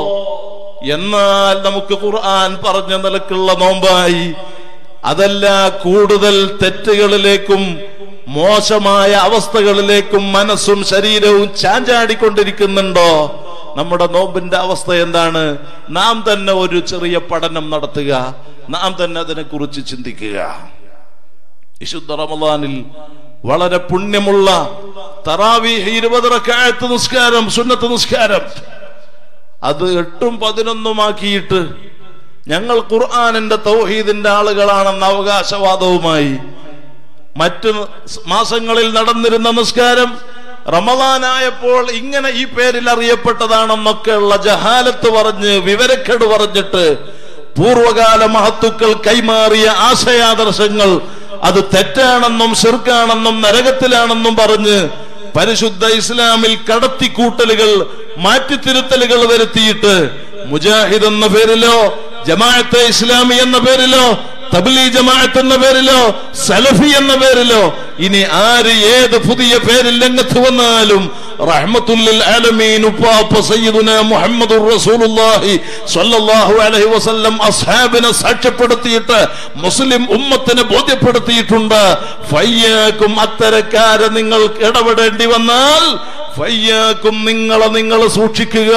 എന്നാൽ നമുക്ക് ഖുർആൻ പറഞ്ഞ നിലക്കുള്ള നോമ്പായി അതല്ല കൂടുതൽ തെറ്റുകളിലേക്കും മോശമായ അവസ്ഥകളിലേക്കും മനസ്സും ശരീരവും ചാഞ്ചാടിക്കൊണ്ടിരിക്കുന്നുണ്ടോ നമ്മുടെ നോമ്പിന്റെ അവസ്ഥ എന്താണ് നാം തന്നെ ഒരു ചെറിയ പഠനം നടത്തുക നാം തന്നെ അതിനെക്കുറിച്ച് ചിന്തിക്കുക വിശുദ്ധ റമദാനിൽ വളരെ പുണ്യമുള്ള തറാവീഹ് ഇരുപത് റക്കായത്ത് നിസ്കാരം സുന്നത്ത് നിസ്കാരം അത് എട്ടും പതിനൊന്നും ആക്കിയിട്ട് ഞങ്ങൾ ഖുർആാനിന്റെ തൗഹീദിന്റെ ആളുകളാണെന്ന അവകാശവാദവുമായി മറ്റു മാസങ്ങളിൽ നടന്നിരുന്ന നിസ്കാരം റമദാനായപ്പോൾ ഇങ്ങനെ ഈ പേരിൽ അറിയപ്പെട്ടതാണെന്നൊക്കെയുള്ള ജഹാലത്ത് പറഞ്ഞ് വിവരക്കേട് പറഞ്ഞിട്ട് പൂർവകാല മഹത്തുക്കൾ കൈമാറിയ ആശയാദർശങ്ങൾ അത് തെറ്റാണെന്നും ശിർക്കാണെന്നും നരകത്തിലാണെന്നും പറഞ്ഞ് പരിശുദ്ധ ഇസ്ലാമിൽ കടത്തിക്കൂട്ടലുകൾ മാറ്റിത്തിരുത്തലുകൾ വരുത്തിയിട്ട് മുജാഹിദ് എന്ന പേരിലോ ജമാഅത്തെ ഇസ്ലാമി എന്ന പേരിലോ തബ്ലീ ജമാഅത്ത് എന്ന പേരിലോ സലഫി എന്ന പേരിലോ ഇനി ആര് ഏത് പുതിയ പേരിൽ രംഗത്ത് വന്നാലും റഹ്മത്തുല്ലിൽ ആലമീൻ ഉപ്പാപ്പ സയ്യിദുന മുഹമ്മദുർ റസൂലുള്ളാഹി സ്വല്ലല്ലാഹു അലൈഹി വസല്ലം അസ്ഹാബിനെ സാക്ഷ്യപ്പെടുത്തിയിട്ട് മുസ്ലിം ഉമ്മത്തിനെ ബോധ്യപ്പെടുത്തിയിട്ടുണ്ട് ഫയ്യാക്കും അത്തരക്കാരെ നിങ്ങൾ ഇടപെടേണ്ടി വന്നാൽ ഫയ്യാക്കും നിങ്ങളെ നിങ്ങൾ സൂക്ഷിക്കുക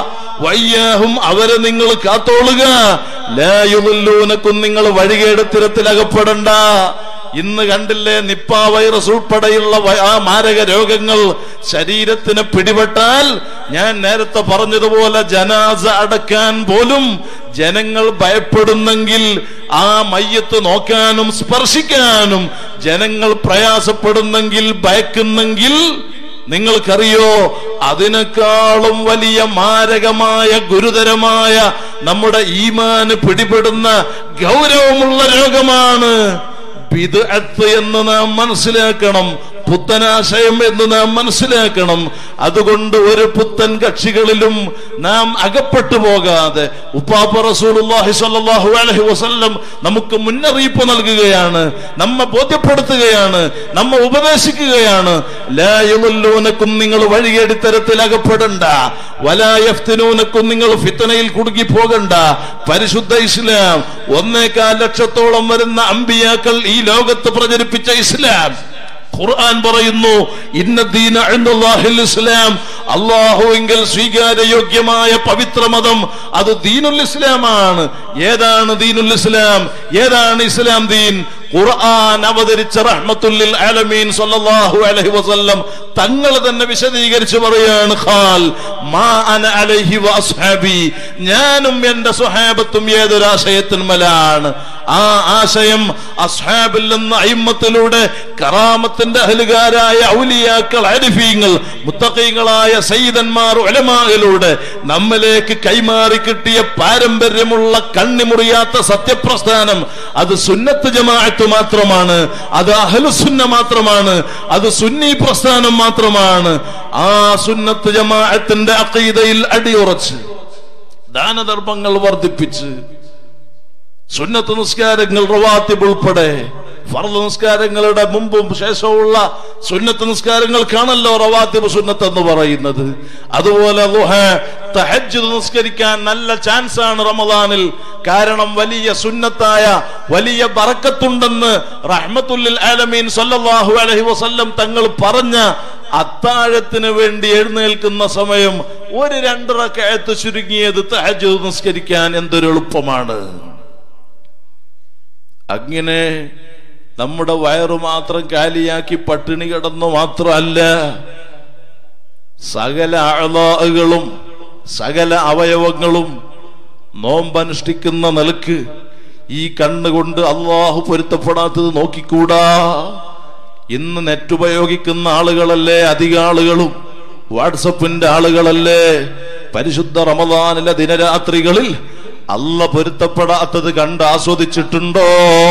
വയ്യാഹും അവരെ നിങ്ങൾ കാത്തോളുക ലായുലൂനക്കും നിങ്ങൾ വഴികേടത്തിരത്തിൽ അകപ്പെടണ്ട ഇന്ന് കണ്ടില്ലേ നിപ്പ വൈറസ് ഉൾപ്പെടെയുള്ള വ- ആ മാരക രോഗങ്ങൾ ശരീരത്തിന് പിടിപെട്ടാൽ ഞാൻ നേരത്തെ പറഞ്ഞതുപോലെ ജനാസ അടക്കാൻ പോലും ജനങ്ങൾ ഭയപ്പെടുന്നെങ്കിൽ ആ മയ്യത്ത് നോക്കാനും സ്പർശിക്കാനും ജനങ്ങൾ പ്രയാസപ്പെടുന്നെങ്കിൽ ഭയക്കുന്നെങ്കിൽ നിങ്ങൾക്കറിയോ അതിനേക്കാളും വലിയ മാരകമായ ഗുരുതരമായ നമ്മുടെ ഈമാന് പിടിപെടുന്ന ഗൗരവമുള്ള രോഗമാണ് ബിദ്അത്ത് എന്ന് നാം മനസ്സിലാക്കണം പുത്തനാശയം എന്ന് നാം മനസ്സിലാക്കണം അതുകൊണ്ട് ഒരു പുത്തൻ കക്ഷികളിലും നാം അകപ്പെട്ടു പോകാതെ ഉപ്പാപ്പ റസൂലുള്ളാഹി സ്വല്ലല്ലാഹു അലൈഹി വസല്ലം നമുക്ക് മുന്നറിയിപ്പ് നൽകുകയാണ് നമ്മെ ബോധ്യപ്പെടുത്തുകയാണ് നമ്മെ ഉപദേശിക്കുകയാണ് ലാ യുളല്ലൂനക്കും നിങ്ങൾ വഴികേടിത്തരത്തിൽ അകപ്പെടണ്ട വലാ യഫ്തിനൂനക്കും നിങ്ങൾ ഫിത്തനയിൽ കുടുങ്ങി പോകണ്ട പരിശുദ്ധ ഇസ്ലാം ഒന്നേകാൽ ലക്ഷത്തോളം വരുന്ന അമ്പിയാക്കൾ ഈ ലോകത്ത് പ്രചരിപ്പിച്ച ഇസ്ലാം ഖുർആൻ പറയുന്നു ഇന്ന ദീന ഇൻദല്ലാഹിൽ ഇസ്ലാം അള്ളാഹുവിങ്കൽ സ്വീകാര്യയോഗ്യമായ പവിത്ര മതം അത് ദീനുൽ ഇസ്ലാമാണ് ഏതാണ് ദീനുൽ ഇസ്ലാം ഏതാണ് ഇസ്ലാം ദീൻ ഖുർആൻ അവതരിച്ച റഹ്മത്തുല്ലിൽ ആലമീൻ സല്ലല്ലാഹു അലൈഹി വസല്ലം തങ്ങൾ തന്നെ വിശദീകരിച്ച് പറയാണ് ഖാൽ മാ അന അലൈഹി വഅസ്ഹാബി ഞാനും എൻ്റെ സ്വഹാബത്തും ഏതൊരാശയത്തിന്മലാണ് ആ ആശയം അസ്ഹാബിൽ നിന്ന് അയിമ്മത്തിലൂടെ കറാമത്തിന്റെ അഹലുകാരായ ഔലിയാക്കൾ അരിഫീങ്ങൾ മുത്തഖീങ്ങളായ സയ്യിദന്മാർ ഉലമായിലൂടെ നമ്മിലേക്ക് കൈമാറി കിട്ടിയ പാരമ്പര്യമുള്ള കണ്ണിമുറിയാത്ത സത്യപ്രസ്ഥാനം അത് സുന്നത്ത് ജമാഅത്ത് മാത്രമാണ് അത് അഹലുസുന്ന മാത്രമാണ് അത് സുന്നി പ്രസ്ഥാനം മാത്രമാണ് ആ സുന്നത്ത് ജമാഅത്തിന്റെ അഖീദയിൽ അടിയുറച്ച് ദാനധർമ്മങ്ങൾ വർദ്ധിപ്പിച്ച് സുന്നത്ത് നിസ്കാരങ്ങൾ റവാത്തിബ് ഉൾപ്പെടെ ഫർദ് നിസ്കാരങ്ങളുടെ മുമ്പും ശേഷവുമുള്ള സുന്നത്ത് നിസ്കാരങ്ങൾക്കാണല്ലോ റവാത്തിബ് സുന്നത്ത് എന്ന് പറയുന്നത് അതുപോലെ ളുഹ, തഹജ്ജുദ് നിസ്കരിക്കാൻ നല്ല ചാൻസ് ആണ് റമദാനിൽ കാരണം വലിയ സുന്നത്തായ വലിയ ബറക്കത്തുണ്ടെന്ന് റഹ്മത്തുല്ലിൽ ആലമീൻ സല്ലല്ലാഹു അലൈഹി വസല്ലം തങ്ങൾ പറഞ്ഞ അത്താഴത്തിന് വേണ്ടി എഴുന്നേൽക്കുന്ന സമയം ഒരു രണ്ടറക്കയത്ത് ചുരുങ്ങിയത് തഹജ്ജുദ് നിസ്കരിക്കാൻ എന്തൊരു എളുപ്പമാണ് അങ്ങനെ നമ്മുടെ വയറു മാത്രം കാലിയാക്കി പട്ടിണി കിടന്നു മാത്രമല്ല സകല അഴലുകളും സകല അവയവങ്ങളും നോമ്പനുഷ്ഠിക്കുന്ന നിലക്ക് ഈ കണ്ണുകൊണ്ട് അള്ളാഹു പൊരുത്തപ്പെടാത്തത് നോക്കിക്കൂടാ ഇന്ന് നെറ്റ് ഉപയോഗിക്കുന്ന ആളുകളല്ലേ അധിക ആളുകളും വാട്സപ്പിന്റെ ആളുകളല്ലേ പരിശുദ്ധ റമദാനിലെ ദിനരാത്രികളിൽ അല്ല പൊരുത്തപ്പെടാത്തത് കണ്ട് ആസ്വദിച്ചിട്ടുണ്ടോ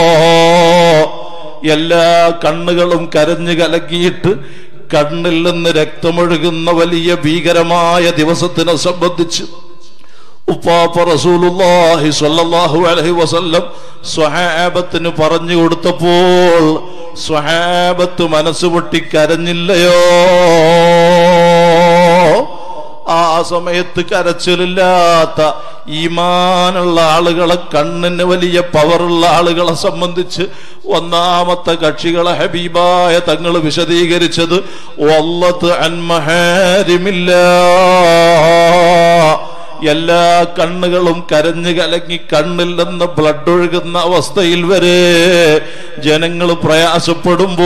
എല്ലാ കണ്ണുകളും കരഞ്ഞു കലക്കിയിട്ട് കണ്ണിൽ നിന്ന് രക്തമൊഴുകുന്ന വലിയ ഭീകരമായ ദിവസത്തിനെ സംബന്ധിച്ച് ഉപ്പാപ്പ റസൂലുള്ളാഹി സ്വല്ലല്ലാഹു അലൈഹി വസല്ലം സ്വഹാബത്തിന് പറഞ്ഞു കൊടുത്തപ്പോൾ സ്വഹാബത്ത് മനസ്സ് പൊട്ടി കരഞ്ഞില്ലയോ ആ സമയത്ത് കരച്ചിലില്ലാത്ത ഈമാനുള്ള ആളുകളെ കണ്ണിന് വലിയ പവറുള്ള ആളുകളെ സംബന്ധിച്ച് ഒന്നാമത്തെ കക്ഷികളെ ഹബീബായ തങ്ങൾ വിശദീകരിച്ചത് വല്ലത്ത് അൻമഹാരിമില്ല എല്ലാ കണ്ണുകളും കരഞ്ഞു കലങ്ങി കണ്ണിൽ നിന്ന് ബ്ലഡ് ഒഴുകുന്ന അവസ്ഥയിൽ വരെ ജനങ്ങൾ പ്രയാസപ്പെടുമ്പോൾ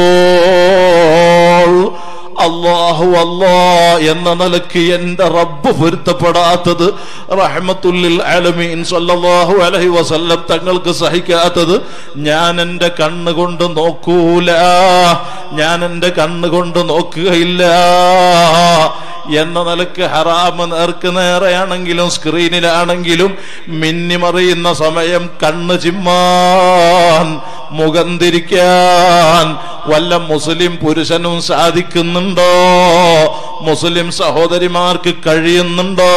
അള്ളാഹു അല്ലാ എന്ന നിലക്ക് എന്റെ റബ്ബ് പൊരുത്തപ്പെടാത്തത് റഹ്മത്തുല്ലിൽ അലമീൻ സല്ലല്ലാഹു അലൈഹി വസല്ലം തങ്ങൾക്ക് സഹിക്കാത്തത് ഞാൻ എൻ്റെ കണ്ണുകൊണ്ട് നോക്കൂല ഞാൻ എൻ്റെ കണ്ണുകൊണ്ട് നോക്കുകയില്ല എന്ന നിലക്ക് ഹറാമ് നേർക്ക് നേരെയാണെങ്കിലും സ്ക്രീനിലാണെങ്കിലും മിന്നിമറിയുന്ന സമയം കണ്ണ് ചിമ്മാൻ മുഖം തിരിക്കാൻ വല്ല മുസ്ലിം പുരുഷനും സാധിക്കുന്നുണ്ടോ മുസ്ലിം സഹോദരിമാർക്ക് കഴിയുന്നുണ്ടോ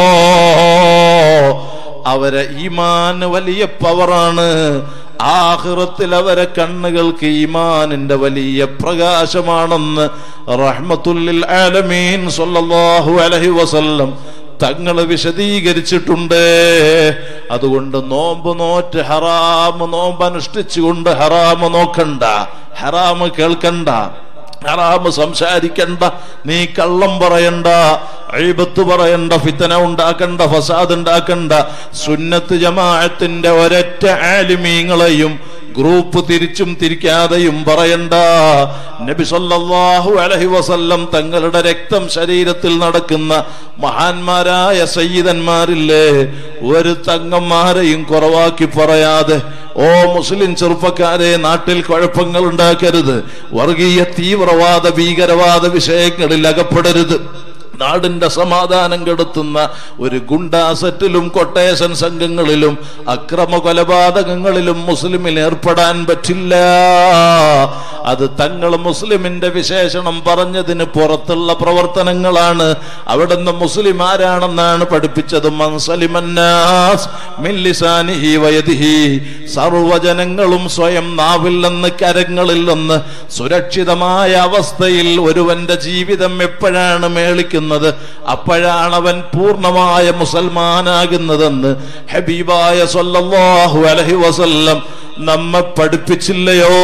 അവരെ ഈമാന് വലിയ പവറാണ് ആഹ്റത്തിൽ അവരെ കണ്ണുകൾക്ക് ഈമാനിന്റെ വലിയ പ്രകാശമാണെന്ന് റഹ്മത്തുല്ലിൽ ആലമീൻ സല്ലല്ലാഹു അലൈഹി വസല്ലം തങ്ങൾ വിശദീകരിച്ചിട്ടുണ്ട് അതുകൊണ്ട് നോമ്പ് നോറ്റ് ഹറാമ് നോമ്പ് അനുഷ്ഠിച്ചുകൊണ്ട് ഹറാമ് നോക്കണ്ട ഹറാമ് കേൾക്കണ്ട ഹറാമ് സംസാരിക്കണ്ട നീ കള്ളം പറയണ്ട അഴിബത്ത് പറയണ്ട ഫിത്തന ഉണ്ടാക്കണ്ട ഫസാദ് ഉണ്ടാക്കണ്ട സുന്നത്ത് ജമാഅത്തിന്റെ ഒരൊറ്റ ആലിമീങ്ങളെയും ഗ്രൂപ്പ് തിരിച്ചും തിരിക്കാതെയും പറയണ്ട നബി സല്ലല്ലാഹു അലൈഹി വസല്ലം തങ്ങളുടെ രക്തം ശരീരത്തിൽ നടക്കുന്ന മഹാന്മാരായ സയ്യിദന്മാരില്ലേ ഒരു തങ്ങന്മാരെയും കുറവാക്കി പറയാതെ ഓ മുസ്ലിം ചെറുപ്പക്കാരെ നാട്ടിൽ കുഴപ്പങ്ങൾ ഉണ്ടാക്കരുത് വർഗീയ തീവ്രവാദ ഭീകരവാദ വിഷയങ്ങളിൽ അകപ്പെടരുത് നാടിന്റെ സമാധാനം കെടുത്തുന്ന ഒരു ഗുണ്ടാസെറ്റിലും കൊട്ടേഷൻ സംഘങ്ങളിലും അക്രമ കൊലപാതകങ്ങളിലും മുസ്ലിമിൽ ഏർപ്പെടാൻ പറ്റില്ല അത് തങ്ങൾ മുസ്ലിമിന്റെ വിശേഷണം പറഞ്ഞതിന് പുറത്തുള്ള പ്രവർത്തനങ്ങളാണ് അവിടുന്ന് മുസ്ലിം ആരാണെന്നാണ് പഠിപ്പിച്ചത് മൻസലിമന്നാസ് മില്ലിസാനിഹി വയതിഹി സർവജനങ്ങളും സ്വയം നാവിൽ നിന്ന് കരങ്ങളിൽ നിന്ന് സുരക്ഷിതമായ അവസ്ഥയിൽ ഒരുവന്റെ ജീവിതം എപ്പോഴാണ് മേളിക്കുന്നത് അപ്പോഴാണ് അവൻ പൂർണ്ണമായ മുസൽമാനാകുന്നതെന്ന് ഹബീബായ സല്ലല്ലാഹു അലൈഹി വസല്ലം നമ്മെ പഠിപ്പിച്ചില്ലയോ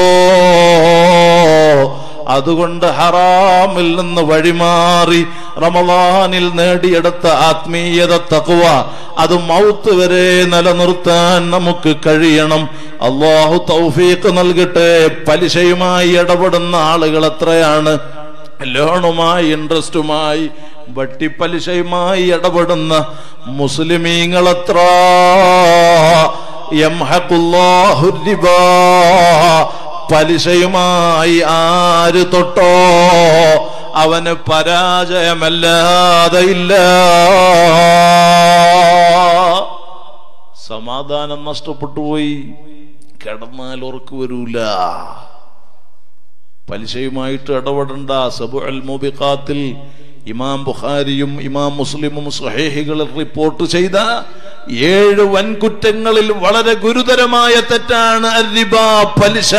അതുകൊണ്ട് ഹറാമിൽ നിന്ന് വഴിമാറി റമദാനിൽ നേടിയെടുത്ത ആത്മീയത തക്കുവ അത് മൗത്ത് വരെ നിലനിർത്താൻ നമുക്ക് കഴിയണം അള്ളാഹു തൗഫീഖ് നൽകട്ടെ പലിശയുമായി ഇടപെടുന്ന ആളുകൾ എത്രയാണ് ലോണുമായി ഇൻട്രസ്റ്റുമായി വട്ടിപ്പലിശയുമായി ഇടപെടുന്ന മുസ്ലിമീങ്ങളെത്ര യംഹഖുല്ലാഹു റിബാ പലിശയുമായി ആര് തൊട്ടോ അവന് പരാജയമല്ലാതെ ഇല്ല സമാധാനം നഷ്ടപ്പെട്ടു പോയി കിടന്നാൽ ഉറക്കു വരൂല പലിശയുമായിട്ട് ഇടപെടണ്ട സബു അൽ മുബിഖാത്തിൽ ഇമാം ബുഖാരിയും ഇമാം മുസ്ലിമും സഹേഹികളിൽ റിപ്പോർട്ട് ചെയ്ത ഏഴ് വൻകുറ്റങ്ങളിൽ വളരെ ഗുരുതരമായ തെറ്റാണ് അരിബ പലിശ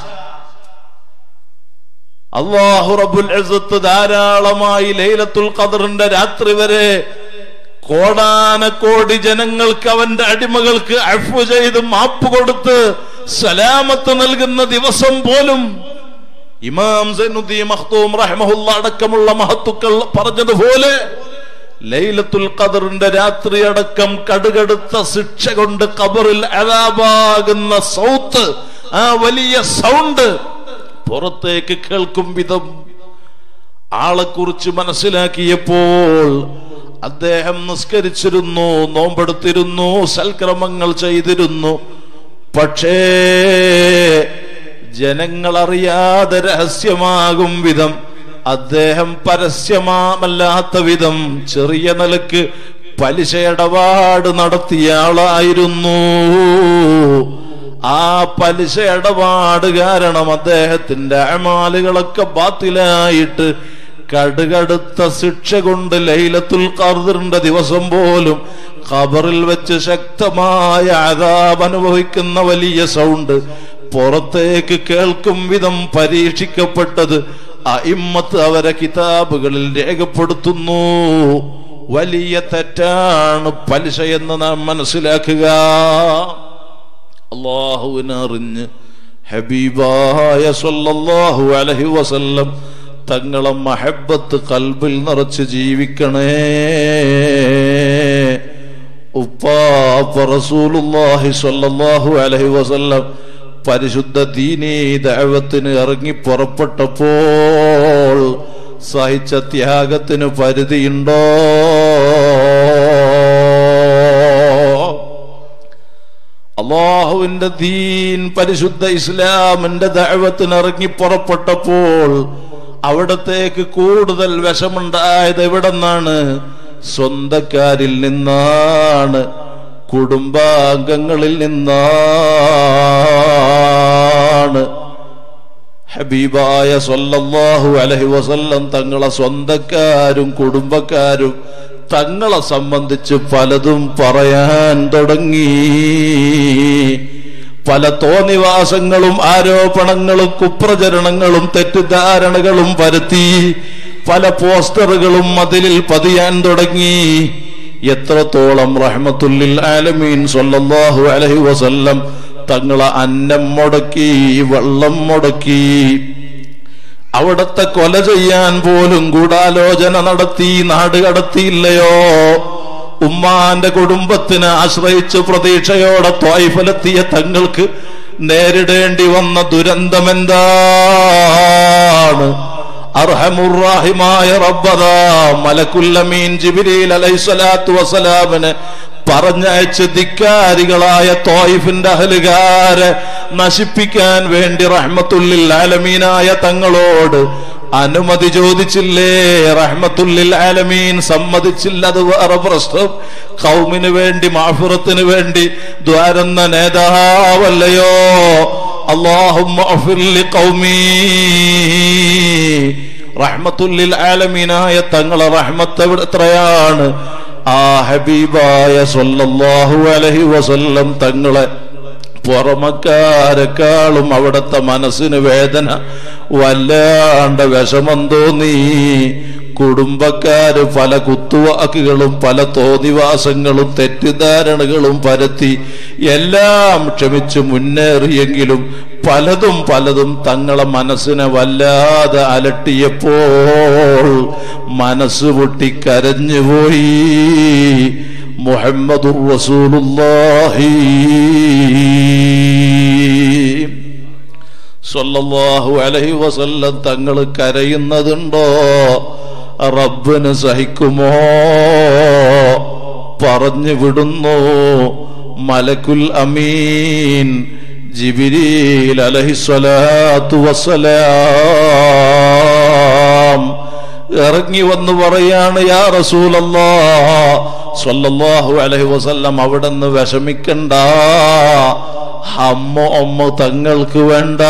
അള്ളാഹു റബുൽ ഇസ്സത്ത് ധാരാളമായി ലൈലത്തുൽ ഖദറിന്റെ രാത്രി വരെ കോടാനക്കോടി ജനങ്ങൾക്ക് അവന്റെ അടിമകൾക്ക് അഫു ചെയ്ത് മാപ്പ് കൊടുത്ത് സലാമത്ത് നൽകുന്ന ദിവസം പോലും ഇമാം സൈനുദ്ദീൻ മഖ്തൂം റഹ്മഹുല്ല അടക്കമുള്ള മഹത്തുക്കൾ പറഞ്ഞതുപോലെ ലൈലത്തുൽ ഖദറിന്റെ രാത്രി അടക്കം കടുകടുത്ത ശിക്ഷ കൊണ്ട് ഖബറിൽ അലാബാകുന്ന സൗത്ത് ആ വലിയ സൗണ്ട് പുറത്തേക്ക് കേൾക്കും വിധം ആളെക്കുറിച്ച് മനസ്സിലാക്കിയപ്പോൾ അദ്ദേഹം നിസ്കരിച്ചിരുന്നു നോമ്പെടുത്തിരുന്നു സൽക്രമങ്ങൾ ചെയ്തിരുന്നു പക്ഷേ ജനങ്ങൾ അറിയാതെ രഹസ്യമാകും വിധം അദ്ദേഹം പരസ്യമാമല്ലാത്ത വിധം ചെറിയ നിലക്ക് പലിശ ഇടപാട് നടത്തിയ ആളായിരുന്നു ആ പലിശ ഇടപാട് കാരണം അദ്ദേഹത്തിന്റെ അമാലുകളൊക്കെ ബാത്തിലായിട്ട് കടുകടുത്ത ശിക്ഷ കൊണ്ട് ലൈലത്തുൽ ഖദറിന്റെ ദിവസം പോലും ഖബറിൽ വെച്ച് ശക്തമായ അതാബ് അനുഭവിക്കുന്ന വലിയ സൗണ്ട് പുറത്തേക്ക് കേൾക്കും വിധം പരീക്ഷിക്കപ്പെട്ടത് അയിമ്മത്ത് അവരെ കിതാബുകളിൽ രേഖപ്പെടുത്തുന്നു വലിയ തെറ്റാണ് പലിശ എന്ന് നാം മനസ്സിലാക്കുക അള്ളാഹുവിനെ അറിഞ്ഞ് ഹബീബായ സല്ലല്ലാഹു അലൈഹി വസല്ലം തങ്ങളെ മഹബത്ത് കൽബിൽ നിറച്ച് ജീവിക്കണേ ഉപ്പാപ്പ റസൂലുള്ളാഹി സ്വല്ലല്ലാഹു അലൈഹി വസല്ലം പരിശുദ്ധ ദീനീ ദൈവത്തിന് ഇറങ്ങി പുറപ്പെട്ടപ്പോൾ സഹിച്ച ത്യാഗത്തിന് പരിധിയുണ്ടോ അള്ളാഹുവിന്റെ ദീൻ പരിശുദ്ധ ഇസ്ലാമിന്റെ ദൈവത്തിന് ഇറങ്ങി പുറപ്പെട്ടപ്പോൾ അവിടത്തേക്ക് കൂടുതൽ വിഷമുണ്ടായത് എവിടെ നിന്നാണ് സ്വന്തക്കാരിൽ നിന്നാണ് കുടുംബാംഗങ്ങളിൽ നിന്നാണ് ആണ് ഹബീബായ സല്ലല്ലാഹു അലൈഹി വസല്ലം തങ്ങളെ സ്വന്തക്കാരും കുടുംബക്കാരും തങ്ങളെ സംബന്ധിച്ച് പലതും പറയാൻ തുടങ്ങി പല തോന്നിവാസങ്ങളും ആരോപണങ്ങളും കുപ്രചരണങ്ങളും തെറ്റിദ്ധാരണകളും പരത്തി പല പോസ്റ്ററുകളും മതിലിൽ പതിയാൻ തുടങ്ങി എത്രത്തോളം റഹ്മത്തുല്ലിൽ ആലമീൻ സല്ലല്ലാഹു അലൈഹി വസല്ലം തങ്ങളെ അന്നം മുടക്കി വെള്ളം മുടക്കി അവിടത്തെ കൊല ചെയ്യാൻ പോലും ഗൂഢാലോചന നടത്തി നാട് കടത്തിയില്ലയോ ഉമ്മാന്റെ കുടുംബത്തിന് ആശ്രയിച്ച് പ്രതീക്ഷയോടെ ത്വായ്ഫലെത്തിയ തങ്ങൾക്ക് നേരിടേണ്ടി വന്ന ദുരന്തമെന്താണ് അർഹമുറാഹിമായ റബ്ബദ മലക്കുല്ലമീൻ ജിബിരിൽ അലൈഹിസ്സലാത്തു വസലാമിന് പറഞ്ഞയച്ച് ധിക്കാരികളായ തോയിഫിന്റെ അഹലുകാരെ നശിപ്പിക്കാൻ വേണ്ടി റഹ്മത്തുല്ലിൽ ആലമീനായ തങ്ങളോട് അനുമതി ചോദിച്ചില്ലേ റഹ്മത്തുല്ലിൽ ആലമീൻ സമ്മതിച്ചില്ല അത് വേറെ പ്രശ്നം കൗമിന് വേണ്ടി മാഫിറത്തിന് വേണ്ടി ദ്വാരുന്ന നേതാവല്ലയോ അള്ളാഹും റഹ്മത്തുല്ലിൽ ആലമീനായ തങ്ങളെ റഹ്മത്ത് എവിടെ എത്രയാണ് ആ ഹബീബായ സല്ലല്ലാഹു അലൈഹി വസല്ലം തങ്ങളെ പുറമക്കാരെക്കാളും അവിടുത്തെ മനസ്സിന് വേദന വല്ലാണ്ട് വിഷമം തോന്നി കുടുംബക്കാര് പല കുത്തുവാക്കുകളും പല തോന്നിവാസങ്ങളും തെറ്റിദ്ധാരണകളും പരത്തി എല്ലാം ക്ഷമിച്ച് മുന്നേറിയെങ്കിലും പലതും പലതും തങ്ങളെ മനസ്സിനെ വല്ലാതെ അലട്ടിയപ്പോൾ മനസ്സ് പൊട്ടി കരഞ്ഞുപോയി മുഹമ്മദുർ റസൂലുള്ളാഹി സല്ലല്ലാഹു അലൈഹി വസല്ലം തങ്ങൾ കരയുന്നതുണ്ടോ റബ്ബിന് സഹിക്കുമോ പറഞ്ഞു വിടുന്നു മലക്കുൽ അമീൻ ജിബിരിൽ അലഹിസ്വലാത്തു വസ്സലാം ഇറങ്ങി വന്ന് പറയാണ് യാ റസൂലല്ലാ സ്വല്ലല്ലാഹു അലൈഹി വസല്ലം അവിടുന്ന് വിഷമിക്കണ്ട അമ്മ അമ്മ തങ്ങൾക്ക് വേണ്ട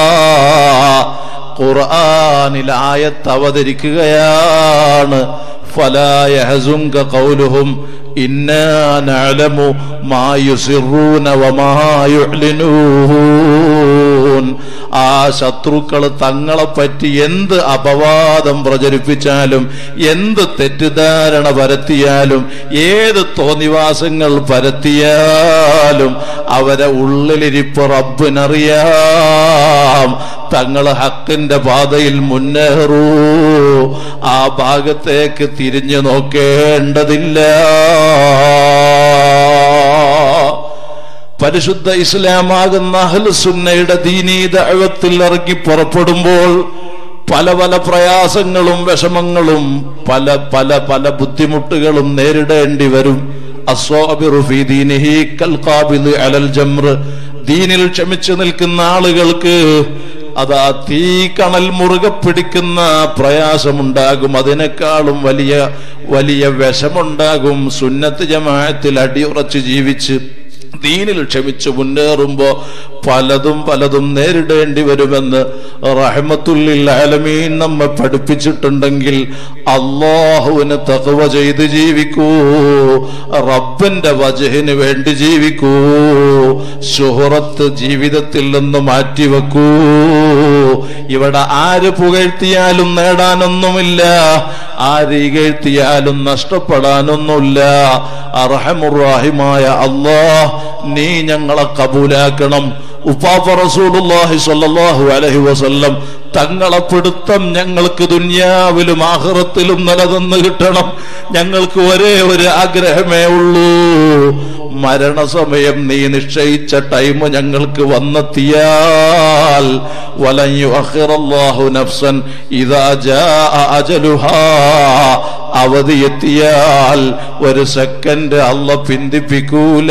ഖുർആനിൽ ആയത്ത് അവതരിക്കുകയാണ് فلا يحزنك قولهم إنا نعلم ما يسرون وما يعلنون ആ ശത്രുക്കൾ തങ്ങളെ പറ്റി എന്ത് അപവാദം പ്രചരിപ്പിച്ചാലും എന്ത് തെറ്റിദ്ധാരണ പരത്തിയാലും ഏത് തോന്നിവാസങ്ങൾ പരത്തിയാലും അവരെ ഉള്ളിലിരിപ്പ് റബ്ബിനറിയാം തങ്ങൾ ഹക്കിന്റെ പാതയിൽ മുന്നേറൂ ആ ഭാഗത്തേക്ക് തിരിഞ്ഞു നോക്കേണ്ടതില്ല പരിശുദ്ധ ഇസ്ലാമാകുന്ന അഹ്ലുസുന്നയുടെ ദീനീ ദഅവത്തിൽ ഇറങ്ങി പുറപ്പെടുമ്പോൾ പല പല പ്രയാസങ്ങളും വിഷമങ്ങളും പല പല പല ബുദ്ധിമുട്ടുകളും നേരിടേണ്ടി വരും അസ്വാബിറു ഫീ ദീനിഹി കൽ ഖാബിദ് അലൽ ജംർ ദീനിൽ ക്ഷമിച്ചു നിൽക്കുന്ന ആളുകൾക്ക് അതാ തീ കണൽ മുറുകെ പിടിക്കുന്ന പ്രയാസമുണ്ടാകും അതിനേക്കാളും വലിയ വലിയ വിഷമുണ്ടാകും സുന്നത്ത് ജമാഅത്തിൽ അടിയുറച്ച് ജീവിച്ച് ദീനിൽ ക്ഷമിച്ചു മുന്നേറുമ്പോ പലതും പലതും നേരിടേണ്ടി വരുമെന്ന് റഹമത്തുല്ലിൽ ആലമീൻ നമ്മെ പഠിപ്പിച്ചിട്ടുണ്ടെങ്കിൽ അള്ളാഹുവിന് തകവ ചെയ്ത് ജീവിക്കൂ റബ്ബിന്റെ വജഹിന് വേണ്ടി ജീവിക്കൂ സുഹറത്ത് ജീവിതത്തിൽ നിന്ന് മാറ്റിവെക്കൂ ഇവിടെ ആര് പുകഴ്ത്തിയാലും നേടാനൊന്നുമില്ല ആര് ഇകഴ്ത്തിയാലും നഷ്ടപ്പെടാനൊന്നുമില്ല അർഹമുറാഹിമായ അള്ളാഹ് നീ ഞങ്ങളെ കബൂലാക്കണം ഉപ്പാപ്പ റസൂലുള്ളാഹി സ്വല്ലല്ലാഹു അലൈഹി വസല്ലം തങ്ങളെ പിടുത്തം ഞങ്ങൾക്ക് ദുന്യാവിലും ആഹ്റത്തിലും നിലനിന്ന് കിട്ടണം ഞങ്ങൾക്ക് ഒരേ ഒരു ആഗ്രഹമേ ഉള്ളൂ മരണസമയം നീ നിശ്ചയിച്ച ടൈം ഞങ്ങൾക്ക് വന്നെത്തിയാൽ വലൻ യുഅഖിറല്ലാഹു നഫ്സൻ ഇദാ ജാഅ അജലുഹാ അവധി എത്തിയാൽ ഒരു സെക്കൻഡ് അല്ല പിന്തിപ്പിക്കൂല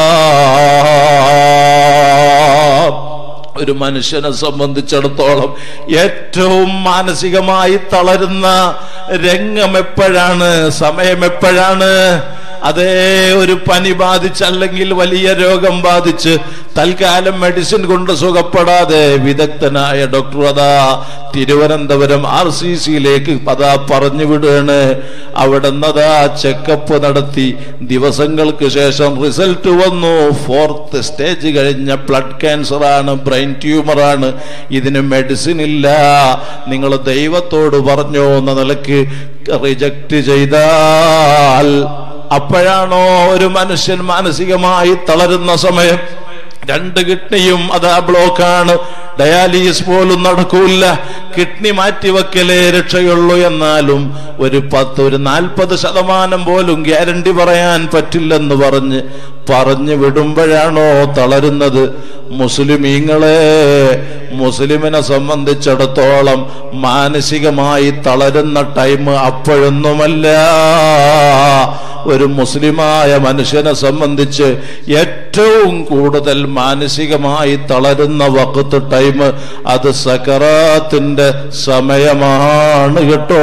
ഒരു മനുഷ്യനെ സംബന്ധിച്ചിടത്തോളം ഏറ്റവും മാനസികമായി തളരുന്ന രംഗം എപ്പോഴാണ് സമയം എപ്പോഴാണ് അതേ ഒരു പനി ബാധിച്ച് അല്ലെങ്കിൽ വലിയ രോഗം ബാധിച്ച് തൽക്കാലം മെഡിസിൻ കൊണ്ട് സുഖപ്പെടാതെ വിദഗ്ധനായ ഡോക്ടർ അതാ തിരുവനന്തപുരം ആർ സി സിയിലേക്ക് അതാ പറഞ്ഞു വിടുകയാണ് അവിടെ നിന്നതാ ചെക്കപ്പ് നടത്തി ദിവസങ്ങൾക്ക് ശേഷം റിസൾട്ട് വന്നു ഫോർത്ത് സ്റ്റേജ് കഴിഞ്ഞ ബ്ലഡ് ക്യാൻസർ ആണ് ബ്രെയിൻ ട്യൂമർ ആണ് ഇതിന് മെഡിസിൻ ഇല്ല നിങ്ങൾ ദൈവത്തോട് പറഞ്ഞു എന്ന നിലക്ക് റിജക്റ്റ് ചെയ്താൽ അപ്പോഴാണോ ഒരു മനുഷ്യൻ മാനസികമായി തളരുന്ന സമയം രണ്ട് കിഡ്നിയും അതാ ബ്ലോക്കാണ് ഡയാലിസിസ് പോലും നടക്കൂല കിഡ്നി മാറ്റിവെക്കലേ രക്ഷയുള്ളൂ എന്നാലും ഒരു പത്ത് ഒരു നാൽപ്പത് ശതമാനം പോലും ഗ്യാരണ്ടി പറയാൻ പറ്റില്ലെന്ന് പറഞ്ഞ് പറഞ്ഞു വിടുമ്പോഴാണോ തളരുന്നത് മുസ്ലിമീങ്ങളെ മുസ്ലിമിനെ സംബന്ധിച്ചിടത്തോളം മാനസികമായി തളരുന്ന ടൈം അപ്പോഴൊന്നുമല്ല ഒരു മുസ്ലിമായ മനുഷ്യനെ സംബന്ധിച്ച് ഏറ്റവും കൂടുതൽ മാനസികമായി തളരുന്ന വക്കത്ത് ടൈം അത് സക്കറാത്തിന്റെ സമയമാണ് കേട്ടോ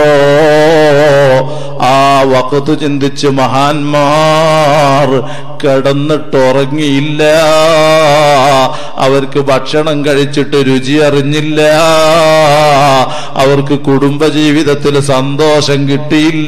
ആ വക്കത്ത് ചിന്തിച്ച് മഹാന്മാർ കിടന്നിട്ടുറങ്ങിയില്ല അവർക്ക് ഭക്ഷണം കഴിച്ചിട്ട് രുചി അറിഞ്ഞില്ല അവർക്ക് കുടുംബജീവിതത്തിൽ സന്തോഷം കിട്ടിയില്ല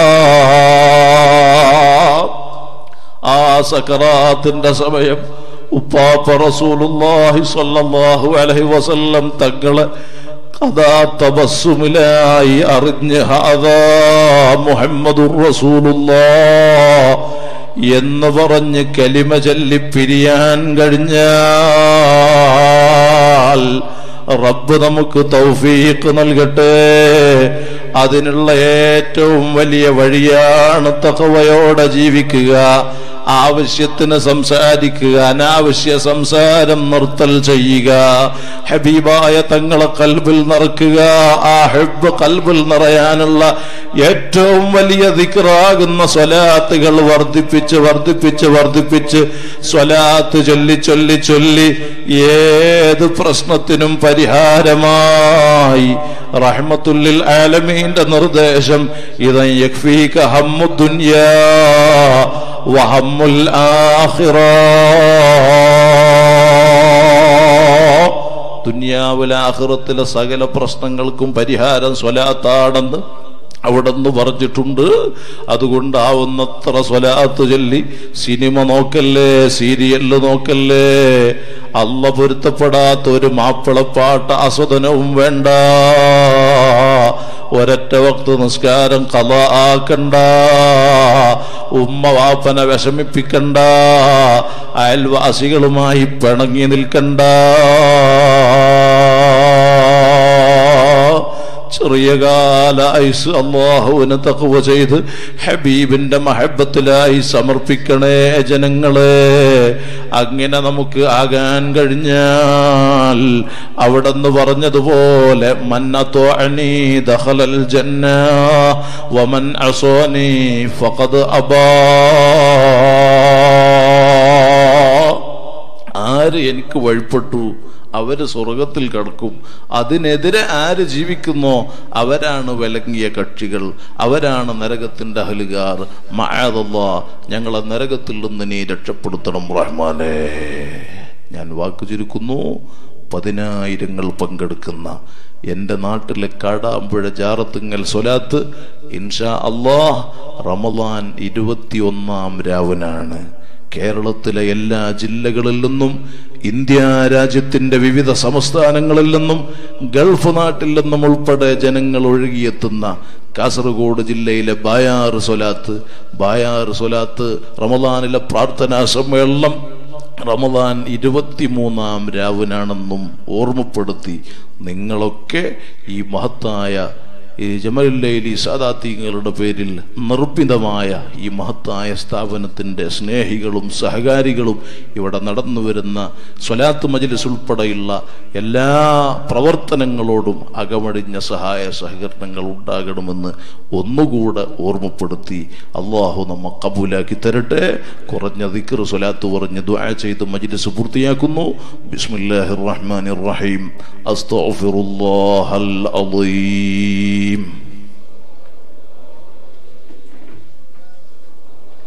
ആ സക്കറാത്തിന്റെ സമയം ഉപ്പാപ്പ റസൂലുള്ളാഹി സ്വല്ലല്ലാഹു അലൈഹി വസല്ലം തങ്ങളെ കഥാ തബസ്സുമിലായി അറിഞ്ഞ് ഹാദാ മുഹമ്മദുർ റസൂലുള്ളാഹ് എന്ന് പറഞ്ഞ് കലിമ ചൊല്ലി പിരിയാൻ കഴിഞ്ഞാൽ റബ്ബ് നമുക്ക് തൗഫീഖ് നൽകട്ടെ അതിനുള്ള ഏറ്റവും വലിയ വഴിയാണ് തകവയോടെ ജീവിക്കുക ആവശ്യത്തിന് സംസാരിക്കുക അനാവശ്യ സംസാരം നിർത്തൽ ചെയ്യുക ഹബീബായ തങ്ങളെ കൽബിൽ നിറക്കുക ആ ഹെബ് കൽബിൽ നിറയാനുള്ള ഏറ്റവും വലിയ ദിക്റാകുന്ന സ്വലാത്തുകൾ വർദ്ധിപ്പിച്ച് വർദ്ധിപ്പിച്ച് വർദ്ധിപ്പിച്ച് സ്വലാത്ത് ചൊല്ലി ചൊല്ലി ചൊല്ലി ഏത് പ്രശ്നത്തിനും പരിഹാരമായി റഹ്മത്തുല്ലിൽ ആലമീന്റെ നിർദ്ദേശം ഇതൻ യക്ഫീക ഹമ്മു ദുനിയാ വഹമ്മുൽ ആഖിറ ദുനിയാവിലെ ആഖിറത്തിലെ സകല പ്രശ്നങ്ങൾക്കും പരിഹാരം സ്വലാത്താണെന്ന് അവിടെ നിന്ന് പറഞ്ഞിട്ടുണ്ട് അതുകൊണ്ടാവുന്നത്ര സ്വലാത്ത് ചൊല്ലി സിനിമ നോക്കല്ലേ സീരിയല് നോക്കല്ലേ അല്ല പൊരുത്തപ്പെടാത്ത ഒരു മാപ്പിളപ്പാട്ട് ആസ്വദനവും വേണ്ട ഒരൊറ്റ വക്ത് നിസ്കാരം കഥ ആക്കണ്ട ഉമ്മ വാപ്പനെ വിഷമിപ്പിക്കണ്ട അയൽവാസികളുമായി പിണങ്ങി നിൽക്കണ്ട ചെറിയ കാല ഐസ് അള്ളാഹുവിന് തക്കവ ചെയ്ത് ഹബീബിന്റെ മഹബത്തിലായി സമർപ്പിക്കണേ ജനങ്ങളെ അങ്ങനെ നമുക്ക് ആകാൻ കഴിഞ്ഞാൽ അവിടെ നിന്ന് പറഞ്ഞതുപോലെ മന്നത്തോ അനീ ദഹലൽ ജന്ന വമൻ അസോനി ഫഖദ് അബാ ആര് എനിക്ക് വഴിപ്പെട്ടു അവര് സ്വർഗത്തിൽ കടക്കും അതിനെതിരെ ആര് ജീവിക്കുന്നോ അവരാണ് വിലങ്ങിയ കക്ഷികൾ അവരാണ് നരകത്തിന്റെ അഹലുകാർ മഴതല്ല ഞങ്ങളെ നരകത്തിൽ നിന്ന് നീ രക്ഷപ്പെടുത്തണം റഹ്മാനെ ഞാൻ വാക്കു ചുരുക്കുന്നു പതിനായിരങ്ങൾ പങ്കെടുക്കുന്ന എൻ്റെ നാട്ടിലെ കാടാമ്പുഴ ജാറത്തുങ്ങൽ സ്വലാത്ത് ഇൻഷാ അള്ളാഹ് റമദാൻ ഇരുപത്തിയൊന്നാം രാവിനാണ് കേരളത്തിലെ എല്ലാ ജില്ലകളിൽ നിന്നും ഇന്ത്യ രാജ്യത്തിന്റെ വിവിധ സംസ്ഥാനങ്ങളിൽ നിന്നും ഗൾഫ് നാട്ടിൽ നിന്നും ഉൾപ്പെടെ ജനങ്ങൾ ഒഴുകിയെത്തുന്ന കാസർഗോഡ് ജില്ലയിലെ ബായാർ സ്വലാത്ത് ബായാർ സ്വലാത്ത് റമദാനിലെ പ്രാർത്ഥനാ സമ്മേളനം റമദാൻ ഇരുപത്തിമൂന്നാം രാവിനാണെന്നും ഓർമ്മപ്പെടുത്തി നിങ്ങളൊക്കെ ഈ മഹത്തായ ഈ ജമലുല്ലൈലി സാദാത്തീങ്ങളുടെ പേരിൽ നിർമ്മിതമായ ഈ മഹത്തായ സ്ഥാപനത്തിൻ്റെ സ്നേഹികളും സഹകാരികളും ഇവിടെ നടന്നു വരുന്ന സ്വലാത്ത് മജ്ലിസ് ഉൾപ്പെടെയുള്ള എല്ലാ പ്രവർത്തനങ്ങളോടും അകമടിഞ്ഞ സഹായ സഹകരണങ്ങൾ ഉണ്ടാകണമെന്ന് ഒന്നുകൂടെ ഓർമ്മപ്പെടുത്തി അള്ളാഹു നമ്മ കബൂലാക്കി തരട്ടെ കുറഞ്ഞ ദിക്കർ സ്വലാത്ത് പറഞ്ഞ് ദുആ ചെയ്ത് മജ്ലിസ് പൂർത്തിയാക്കുന്നു ബിസ്മില്ലാഹിർ റഹ്മാനിർ റഹീം അസ്തഗ്ഫിറുല്ലാഹൽ അളീം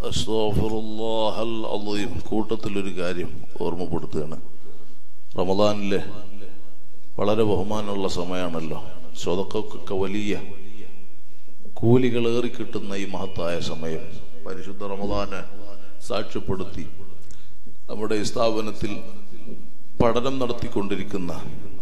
അസ്തോഫിറുല്ലാഹൽ അള്ളീം കൂട്ടത്തിലൊരു കാര്യം ഓർമ്മപ്പെടുത്തുകയാണ് റമദാനിലെ വളരെ ബഹുമാനമുള്ള സമയമാണല്ലോ സ്വതക്കൊക്കെ വലിയ കൂലികൾ ഏറിക്കിട്ടുന്ന ഈ മഹത്തായ സമയം പരിശുദ്ധ റമദാനെ സാക്ഷ്യപ്പെടുത്തി നമ്മുടെ ഈ സ്ഥാപനത്തിൽ പഠനം നടത്തിക്കൊണ്ടിരിക്കുന്ന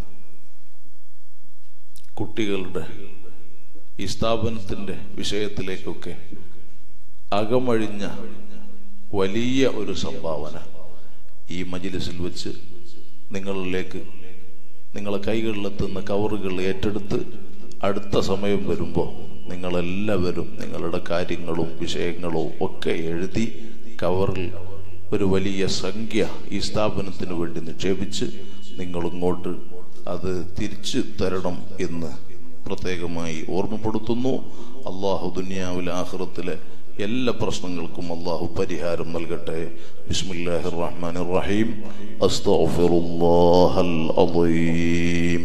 കുട്ടികളുടെ ഈ സ്ഥാപനത്തിൻ്റെ വിഷയത്തിലേക്കൊക്കെ അകമഴിഞ്ഞ വലിയ ഒരു സംഭാവന ഈ മജിലിസിൽ വെച്ച് നിങ്ങളിലേക്ക് നിങ്ങളെ കൈകളിലെത്തുന്ന കവറുകൾ ഏറ്റെടുത്ത് അടുത്ത സമയം വരുമ്പോൾ നിങ്ങളെല്ലാവരും നിങ്ങളുടെ കാര്യങ്ങളും വിഷയങ്ങളും ഒക്കെ എഴുതി കവറിൽ ഒരു വലിയ സംഖ്യ ഈ സ്ഥാപനത്തിന് വേണ്ടി നിക്ഷേപിച്ച് നിങ്ങൾ ഇങ്ങോട്ട് അത് തിരിച്ചു തരണം എന്ന് പ്രത്യേകമായി ഓർമ്മപ്പെടുത്തുന്നു അള്ളാഹു ദുനിയാവിലെ ആഹ്റത്തിലെ എല്ലാ പ്രശ്നങ്ങൾക്കും അള്ളാഹു പരിഹാരം നൽകട്ടെ ബിസ്മില്ലാഹിർ റഹ്മാനിർ റഹീം അസ്തഗ്ഫിറുല്ലാഹൽ അദീം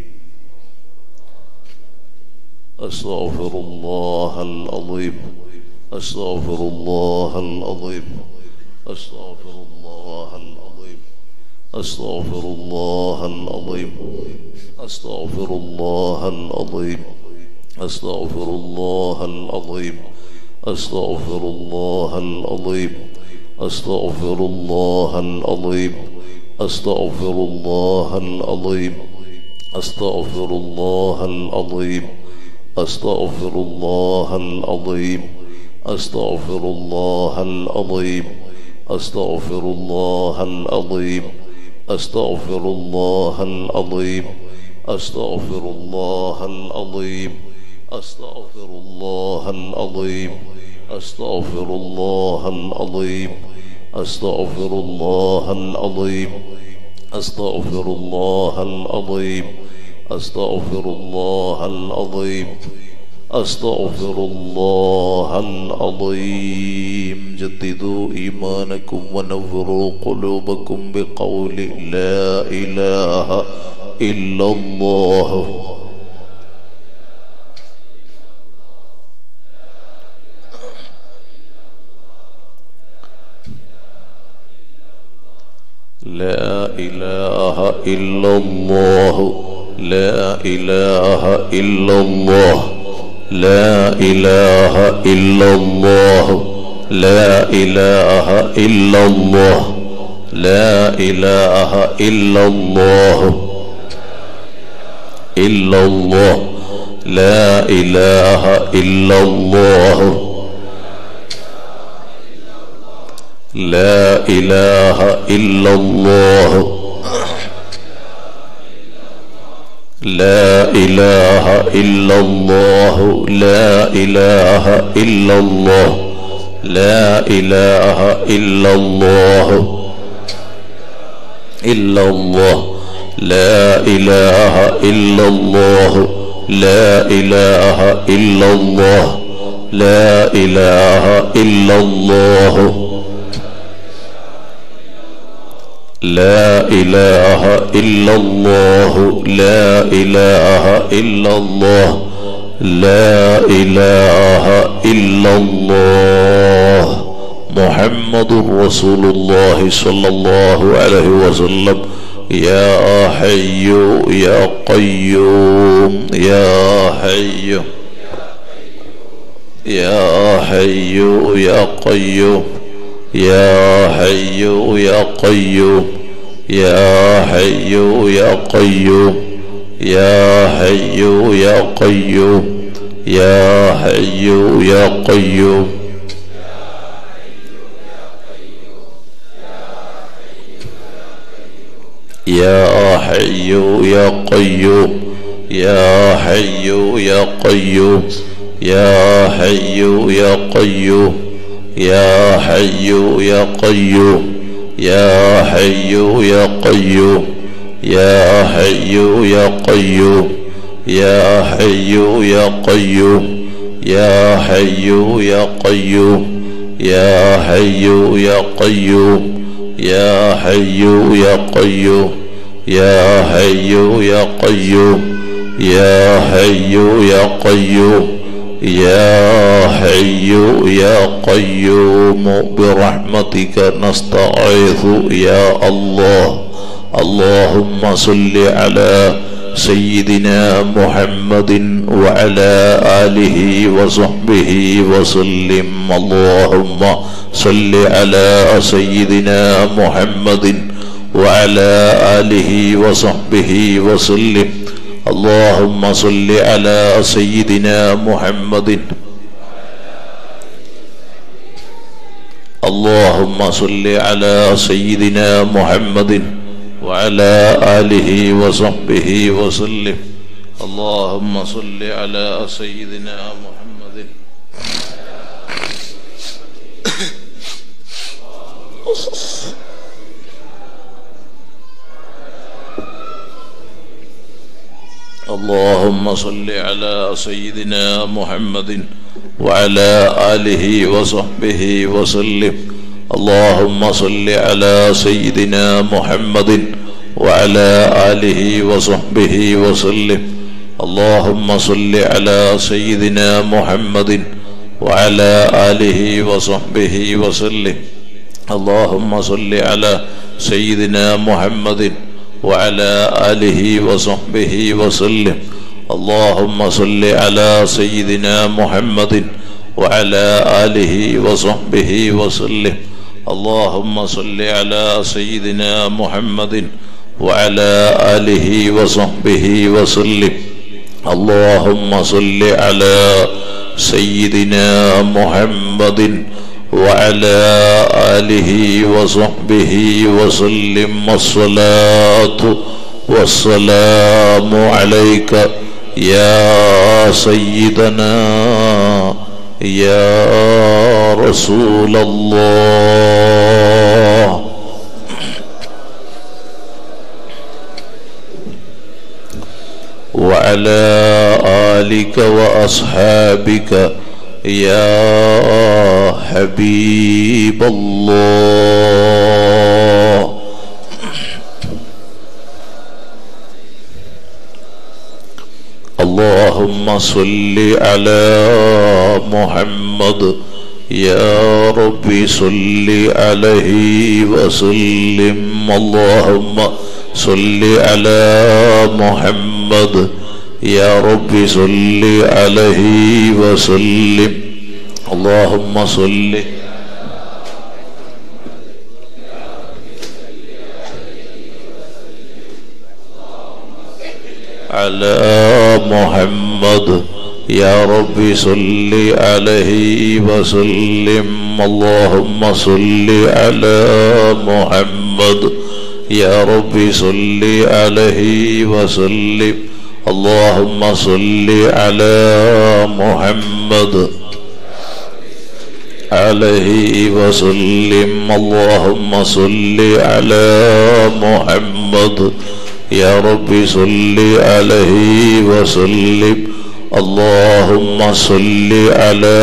അസ്തഗ്ഫിറുല്ലാഹൽ അദീം അസ്തഗ്ഫിറുല്ലാഹൽ അദീം അസ്തഗ്ഫിറുല്ലാഹൽ അദീം അസ്തഗ്ഫിറുല്ലാഹൽ അദീം അസ്തഗ്ഫിറുല്ലാഹൽ അദീം അസ്തഗ്ഫിറുല്ലാഹൽ അദീം أستغفر الله العظيم أستغفر الله العظيم أستغفر الله العظيم أستغفر الله العظيم أستغفر الله العظيم أستغفر الله العظيم أستغفر الله العظيم أستغفر الله العظيم أستغفر الله العظيم أستغفر الله العظيم أستغفر الله العظيم أستغفر الله العظيم أستغفر الله العظيم أستغفر الله العظيم أستغفر الله العظيم جددوا إيمانكم ونوروا قلوبكم بقول لا إله إلا الله لا إله إلا الله لا إله إلا الله لا إله إلا الله لا إله إلا الله لا إله إلا الله إلا الله لا إله إلا الله لا إله إلا الله لا إله إلا الله لا إله إلا الله لا إله إلا الله إلا الله لا إله إلا الله لا إله إلا الله لا إله إلا الله لا إله إلا الله لا إله إلا الله لا إله إلا الله محمد رسول الله صلى الله عليه وسلم يا حي يا قيوم يا حي يا حي يا قيوم يا حي يا قيوم يا حي يا قيوم يا حي يا قيوم يا حي يا قيوم يا حي يا قيوم يا حي يا قيوم يا حي يا قيوم يا حي يا قيوم يا حي يا قيوم يا حي يا قيوم يا حي يا قيوم يا حي يا قيوم يا حي يا قيوم يا حي يا قيوم يا حي يا قيوم يا حي يا قيوم يا حي يا قيوم برحمتك نستعيذ يا الله اللهم صل على سيدنا محمد وعلى آله وصحبه وسلم اللهم صل على سيدنا محمد وعلى آله وصحبه وسلم اللهم صل على سيدنا محمد اللهم صل على سيدنا محمد وعلى آله وصحبه وسلم اللهم صل على سيدنا محمد اللهم صل على سيدنا محمد وعلى آله وصحبه وسلم اللهم صل على سيدنا محمد وعلى آله وصحبه وسلم اللهم صل على سيدنا محمد وعلى آله وصحبه وسلم اللهم صل على سيدنا محمد وعلى آله وصحبه وسلم اللهم صل على سيدنا محمد وعلى آله وصحبه وسلم اللهم صل على سيدنا محمد وعلى آله وصحبه وسلم اللهم صل على سيدنا محمد وعلى آله وصحبه وسلم الصلاة والسلام عليك يا سيدنا يا رسول الله وعلى آلك وأصحابك يا حبيب الله اللهم صل على محمد يا ربي صل عليه وسلم اللهم صل على محمد يا ربي صل عليه وسلم اللهم صل على محمد يا ربي صل عليه وسلم اللهم صل على محمد يا ربي صل عليه وسلم اللهم صل على محمد عليه وسلم اللهم صل على محمد يا رب صل عليه وسلم اللهم صل على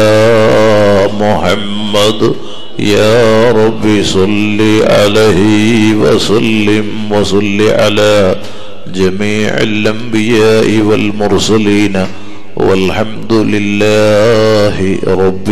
محمد يا رب صل عليه وسلم وصل على جميع الأنبياء والمرسلين والحمد لله رب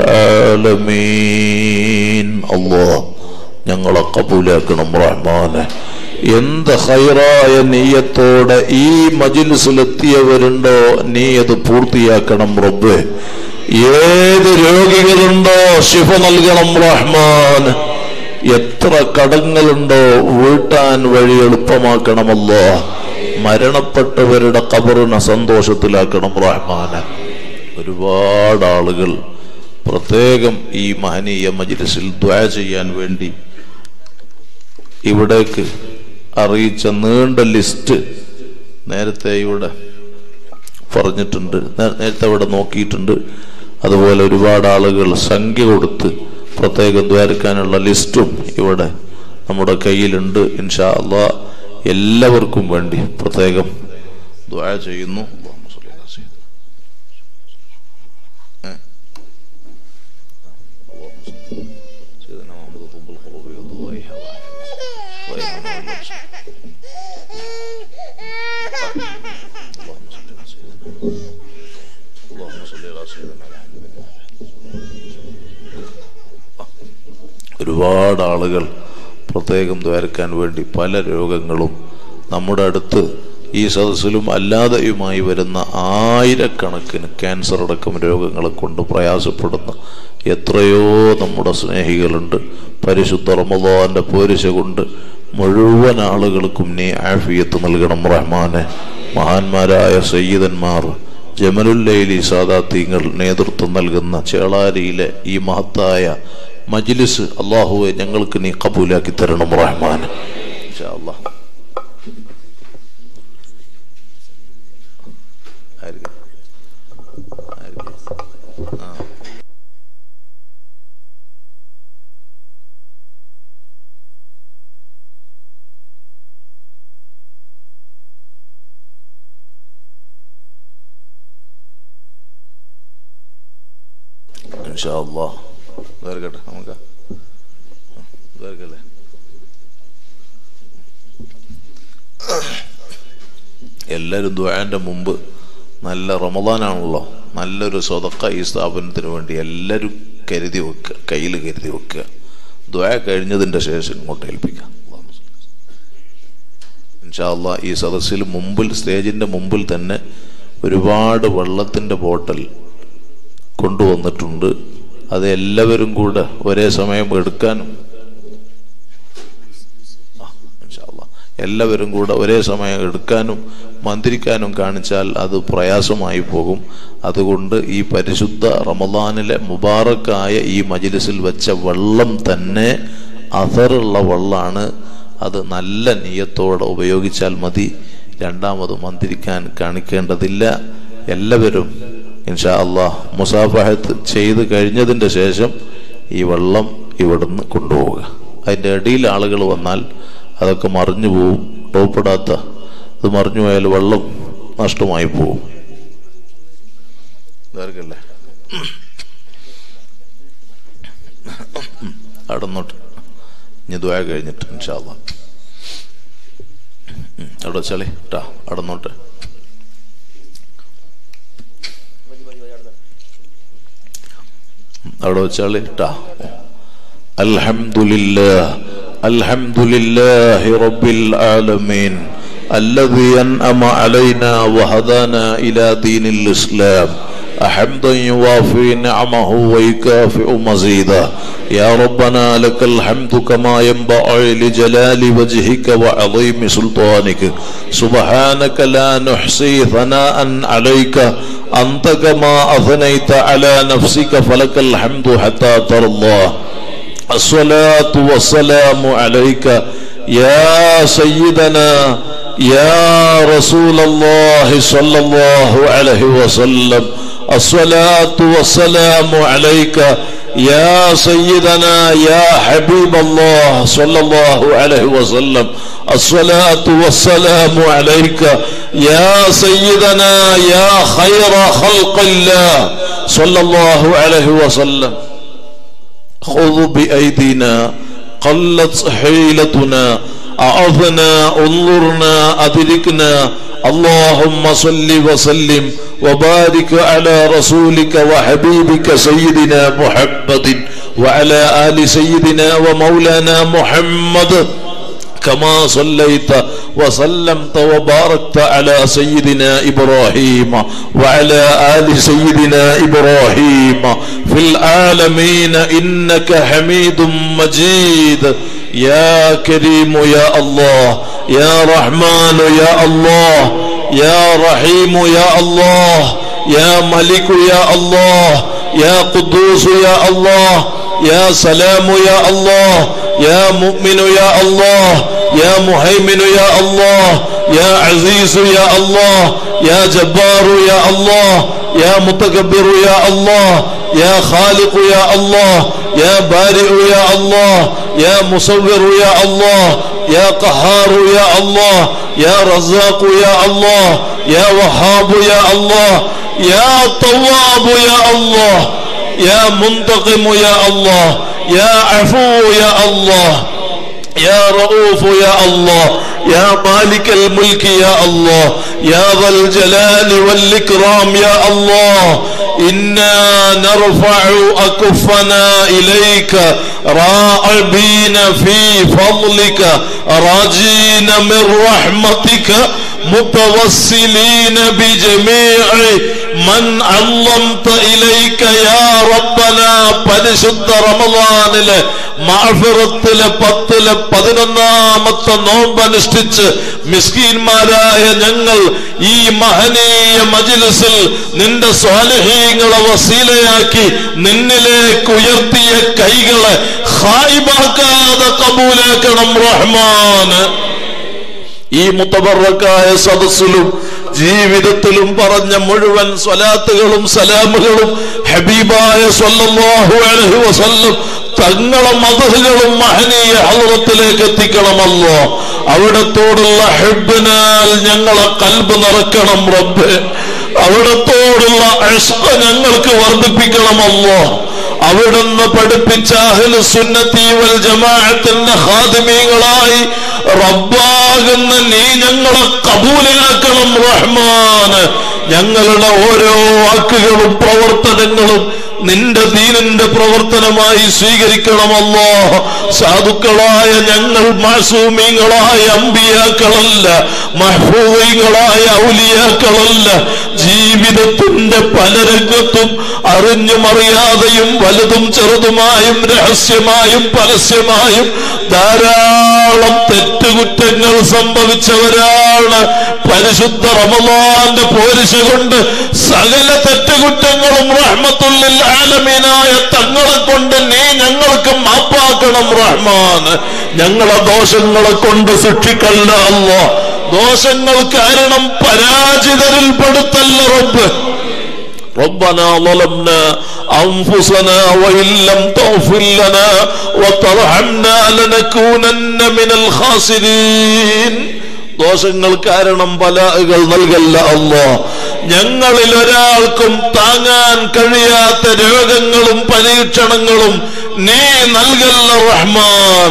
العالمين الله ഞങ്ങളെ കബൂലാക്കണം റഹ്മാനെ എന്ത് ഹൈറായ നീയത്തോടെ ഈ മജിൽസിലെത്തിയവരുണ്ടോ നീ അത് പൂർത്തിയാക്കണം റബ്ബ് ഏത് രോഗികളുണ്ടോ ശിഫ നൽകണം റഹ്മാൻ എത്ര കടങ്ങളുണ്ടോ വീട്ടാൻ വഴി എളുപ്പമാക്കണമല്ലോ മരണപ്പെട്ടവരുടെ കബറിനെ സന്തോഷത്തിലാക്കണം റഹ്മാന് ഒരുപാട് ആളുകൾ പ്രത്യേകം ഈ മഹനീയ മജിലിസിൽ ദ്വാ ചെയ്യാൻ വേണ്ടി ഇവിടേക്ക് അറിയിച്ച നീണ്ട ലിസ്റ്റ് നേരത്തെ ഇവിടെ പറഞ്ഞിട്ടുണ്ട് നേ- നേരത്തെ ഇവിടെ നോക്കിയിട്ടുണ്ട് അതുപോലെ ഒരുപാട് ആളുകൾ സംഖ്യ കൊടുത്ത് പ്രത്യേകം ദ്വാരക്കാനുള്ള ലിസ്റ്റും ഇവിടെ നമ്മുടെ കയ്യിലുണ്ട് ഇൻഷാ അള്ളാ എല്ലാവർക്കും വേണ്ടി പ്രത്യേകം ദ്വാ ചെയ്യുന്നു അല്ലാഹുമ്മ സ്വല്ലി അലാ സയ്യിദിനാ. ഏ? اللهم صل سيدنا محمد طب القلوب وضوائها وإيمانها واللبس اللهم صل على سيدنا اللهم صل على سيدنا ഒരുപാട് ആളുകൾ പ്രത്യേകം ദ്വാരക്കാൻ വേണ്ടി പല രോഗങ്ങളും നമ്മുടെ അടുത്ത് ഈ സദസ്സിലും അല്ലാതെയുമായി വരുന്ന ആയിരക്കണക്കിന് ക്യാൻസർ അടക്കം രോഗങ്ങളെ കൊണ്ട് പ്രയാസപ്പെടുന്ന എത്രയോ നമ്മുടെ സ്നേഹികളുണ്ട് പരിശുദ്ധ റമദാന്റെ പോരിശ കൊണ്ട് മുഴുവൻ ആളുകൾക്കും നീ ആഫിയത്ത് നൽകണം റഹ്മാനെ മഹാന്മാരായ സയ്യിദന്മാർ ജമലുല്ലൈലി സാദാത്യങ്ങൾ നേതൃത്വം നൽകുന്ന ചേളാരിയിലെ ഈ മഹത്തായ മജ്ലിസ് അള്ളാഹുവെ ഞങ്ങൾക്ക് നീ കബൂലാക്കി തരണം റഹ്മാൻ ഇൻഷാ അല്ലാഹ്. ആർക്ക്? ആർക്ക്? ആ. ഇൻഷാ അല്ലാഹ്. ഇതായിരിക്കട്ടെ നമുക്ക് ഇതായിരിക്കല്ലേ എല്ലാവരും ദ്വാന്റെ മുമ്പ് നല്ല റമദാനാണല്ലോ നല്ലൊരു സ്വതക്ക ഈ സ്ഥാപനത്തിന് വേണ്ടി എല്ലാവരും കരുതി വെക്കുക കയ്യിൽ കരുതി വെക്കുക ദ്വാ കഴിഞ്ഞതിൻ്റെ ശേഷം ഇങ്ങോട്ട് ഏൽപ്പിക്കാം ഇൻഷാല്ല ഈ സദസ്സിൽ മുമ്പിൽ സ്റ്റേജിൻ്റെ മുമ്പിൽ തന്നെ ഒരുപാട് വെള്ളത്തിൻ്റെ ബോട്ടൽ കൊണ്ടുവന്നിട്ടുണ്ട് അത് എല്ലാവരും കൂടെ ഒരേ സമയം എടുക്കാനും ആ, ഇൻഷാ അല്ലാ. എല്ലാവരും കൂടെ ഒരേ സമയം എടുക്കാനും മന്ത്രിക്കാനും കാണിച്ചാൽ അത് പ്രയാസമായി പോകും അതുകൊണ്ട് ഈ പരിശുദ്ധ റമദാനിലെ മുബാറക്കായ ഈ മജിലിസിൽ വെച്ച വെള്ളം തന്നെ അഥറുള്ള വെള്ളമാണ് അത് നല്ല നീയത്തോടെ ഉപയോഗിച്ചാൽ മതി രണ്ടാമത് മന്ത്രിക്കാൻ കാണിക്കേണ്ടതില്ല എല്ലാവരും ഇൻഷാ അള്ളാഹ് മുസാഫഹത്ത് ചെയ്ത് കഴിഞ്ഞതിൻ്റെ ശേഷം ഈ വെള്ളം ഇവിടുന്ന് കൊണ്ടുപോവുക അതിൻ്റെ ഇടയിൽ ആളുകൾ വന്നാൽ അതൊക്കെ മറിഞ്ഞു പോവും ടോപ്പിടാത്ത ഇത് മറിഞ്ഞു പോയാൽ വെള്ളം നഷ്ടമായി പോവും ഇതാർക്കല്ലേ അടന്നോട്ട് ഇനി ദ്വായ കഴിഞ്ഞിട്ട് ഇൻഷാല്ല അവിടെ വെച്ചാലേ ട്ടാ അടന്നോട്ടെ അവിടെ വെച്ചാളി ട്ടാ അൽഹംദുലില്ലാ അൽഹംദുലില്ലാഹി റബ്ബിൽ ആലമീൻ الذي أنعم علينا وهدانا إلى دين الإسلام حمدا يوافي نعمه ويكافئ مزيدا يا ربنا لك الحمد كما ينبغي لجلال وجهك وعظيم سلطانك سبحانك لا نحصي ثناء عليك أنت كما أثنيت على نفسك فلك الحمد حتى ترضى الصلاة والسلام عليك يا سيدنا يا رسول الله صلى الله عليه وسلم الصلاة والسلام عليك يا سيدنا يا حبيب الله صلى الله عليه وسلم الصلاة والسلام عليك يا سيدنا يا خير خلق الله صلى الله عليه وسلم خذ بأيدينا قلت حيلتنا أعظنا انظرنا أدركنا اللهم صل وسلم وبارك على رسولك وحبيبك سيدنا محمد وعلى آل سيدنا ومولانا محمد كما صليت وسلمت وباركت على سيدنا ابراهيم وعلى ال سيدنا ابراهيم في العالمين انك حميد مجيد يا كريم يا الله يا رحمن يا الله يا رحيم يا الله يا ملك يا الله يا قدوس يا الله يا سلام يا الله يا مؤمن يا الله يا مهيمن يا الله يا عزيز يا الله يا جبار يا الله يا متكبر يا الله يا خالق يا الله يا بارئ يا الله يا مصور يا الله يا قهار يا الله يا رزاق يا الله يا وهاب يا الله يا طواب يا الله يا منتقم يا الله يا عفو يا الله يا رؤوف يا الله يا مالك الملك يا الله يا ذا الجلال والإكرام يا الله إنا نرفع أكفنا إليك راعبين في فضلك راجين من رحمتك متوسلين بجميع من علمت إليك يا ربنا പരിശുദ്ധ റമദാനിലെ മാഫിറത്തിലെ പത്തിലെ പതിനൊന്നാമത്തെ നോമ്പ് അനുഷ്ഠിച്ച് മിസ്കീന്മാരായ ഞങ്ങൾ ഈ മഹനീയ മജിലിസിൽ നിന്റെ സ്വാലഹീങ്ങളെ വസീലയാക്കി നിന്നിലേക്ക് ഉയർത്തിയ കൈകളെ ഹായിബാക്കാതെ കബൂലാക്കണം റഹ്മാന് ഈ മുത്തബറക്കായ സദസ്സിലും ജീവിതത്തിലും പറഞ്ഞ മുഴുവൻ സ്വലാത്തുകളും സലാമുകളും ഹബീബായ സ്വല്ലല്ലാഹു അലൈഹി വസല്ലം തങ്ങളെ മതഹുകളും മഹനീയ ഹലറത്തിലേക്ക് എത്തിക്കണമല്ലോ അവിടത്തോടുള്ള ഹെബിനാൽ ഞങ്ങളെ കൽബ് നിറക്കണം റബ്ബ് അവിടത്തോടുള്ള അഷ്ക ഞങ്ങൾക്ക് വർദ്ധിപ്പിക്കണമല്ലോ അവിടുന്ന് പഠിപ്പിച്ച അഹ്ലു സുന്നത്തി വൽ ജമാഅത്തിന്റെ ഹാദിമീങ്ങളായി റബ്ബാകുന്ന നീ ഞങ്ങളെ കബൂലാക്കണം റഹ്മാന് ഞങ്ങളുടെ ഓരോ വാക്കുകളും പ്രവർത്തനങ്ങളും നിന്റെ ദീനിന്റെ പ്രവർത്തനമായി സ്വീകരിക്കണമല്ലോ സാധുക്കളായ ഞങ്ങൾ മാസൂമിങ്ങളായ അമ്പിയാക്കളല്ല മഹ്ഫൂവിങ്ങളായ ഔലിയാക്കളല്ല ജീവിതത്തിന്റെ പല രംഗത്തും അറിഞ്ഞും അറിയാതെയും വലുതും ചെറുതുമായും രഹസ്യമായും പരസ്യമായും ധാരാളം തെറ്റുകുറ്റങ്ങൾ സംഭവിച്ചവരാണ് പരിശുദ്ധ റമലാന്റെ പോരിശ കൊണ്ട് സകല തെറ്റുകുറ്റങ്ങളും റഹ്മത്തുള്ളിൽ ആലമീനായ തങ്ങളെ കൊണ്ട് നീ ഞങ്ങൾക്ക് മാപ്പാക്കണം റഹ്മാൻ ഞങ്ങളെ ദോഷങ്ങളെ കൊണ്ട് ശിക്ഷിക്കല്ല അല്ലോ ദോഷങ്ങൾ കാരണം പരാജിതരിൽ പെടുത്തല്ല റബ്ബ് ربنا ظلمنا أنفسنا وإن لم تغفر لنا وترحمنا لنكونن من الخاسرين ദോഷങ്ങൾ കാരണം ബലാഹുകൾ നൽകല്ല അല്ലോ ഞങ്ങളിൽ ഒരാൾക്കും താങ്ങാൻ കഴിയാത്ത രോഗങ്ങളും പരീക്ഷണങ്ങളും നീ നൽകല്ല റഹ്മാൻ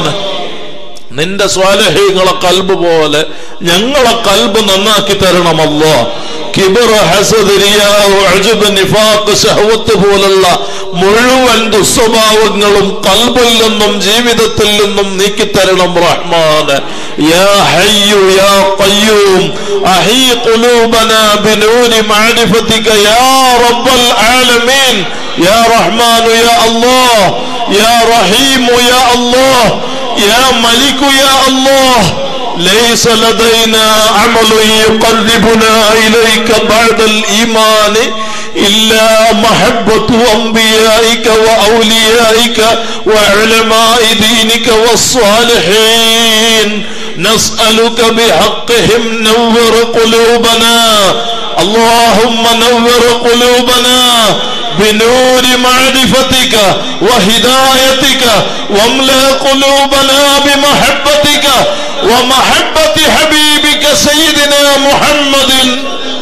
നിന്റെ സ്വാലഹ്യങ്ങളെ കൽബ് പോലെ ഞങ്ങളെ കൽബ് നന്നാക്കി തരണമല്ലോ കിബർ ഹസദ് റിയാവ് അജബ് നിഫാഖ് ശഹവത്ത് പോലുള്ള മുഴുവൻ ദുസ്വഭാവങ്ങളും കൽബിൽ നിന്നും ജീവിതത്തിൽ നിന്നും നീക്കിത്തരണം റഹ്മാൻ യാ ഹയ്യു യാ ഖയ്യൂം അഹീ ഖുലൂബനാ ബിനൂരി മഅരിഫതിക യാ റബ്ബൽ ആലമീൻ യാ റഹ്മാൻ യാ അല്ലാഹ് യാ റഹീം യാ അല്ലാഹ് يا ملك يا الله ليس لدينا عمل يقربنا إليك بعد الإيمان إلا محبة أنبيائك وأوليائك وعلماء دينك والصالحين نسألك بحقهم نور قلوبنا اللهم نور قلوبنا بنور معرفتك وهدايتك واملا قلوبنا بمحبتك ومحبة حبيبك سيدنا محمد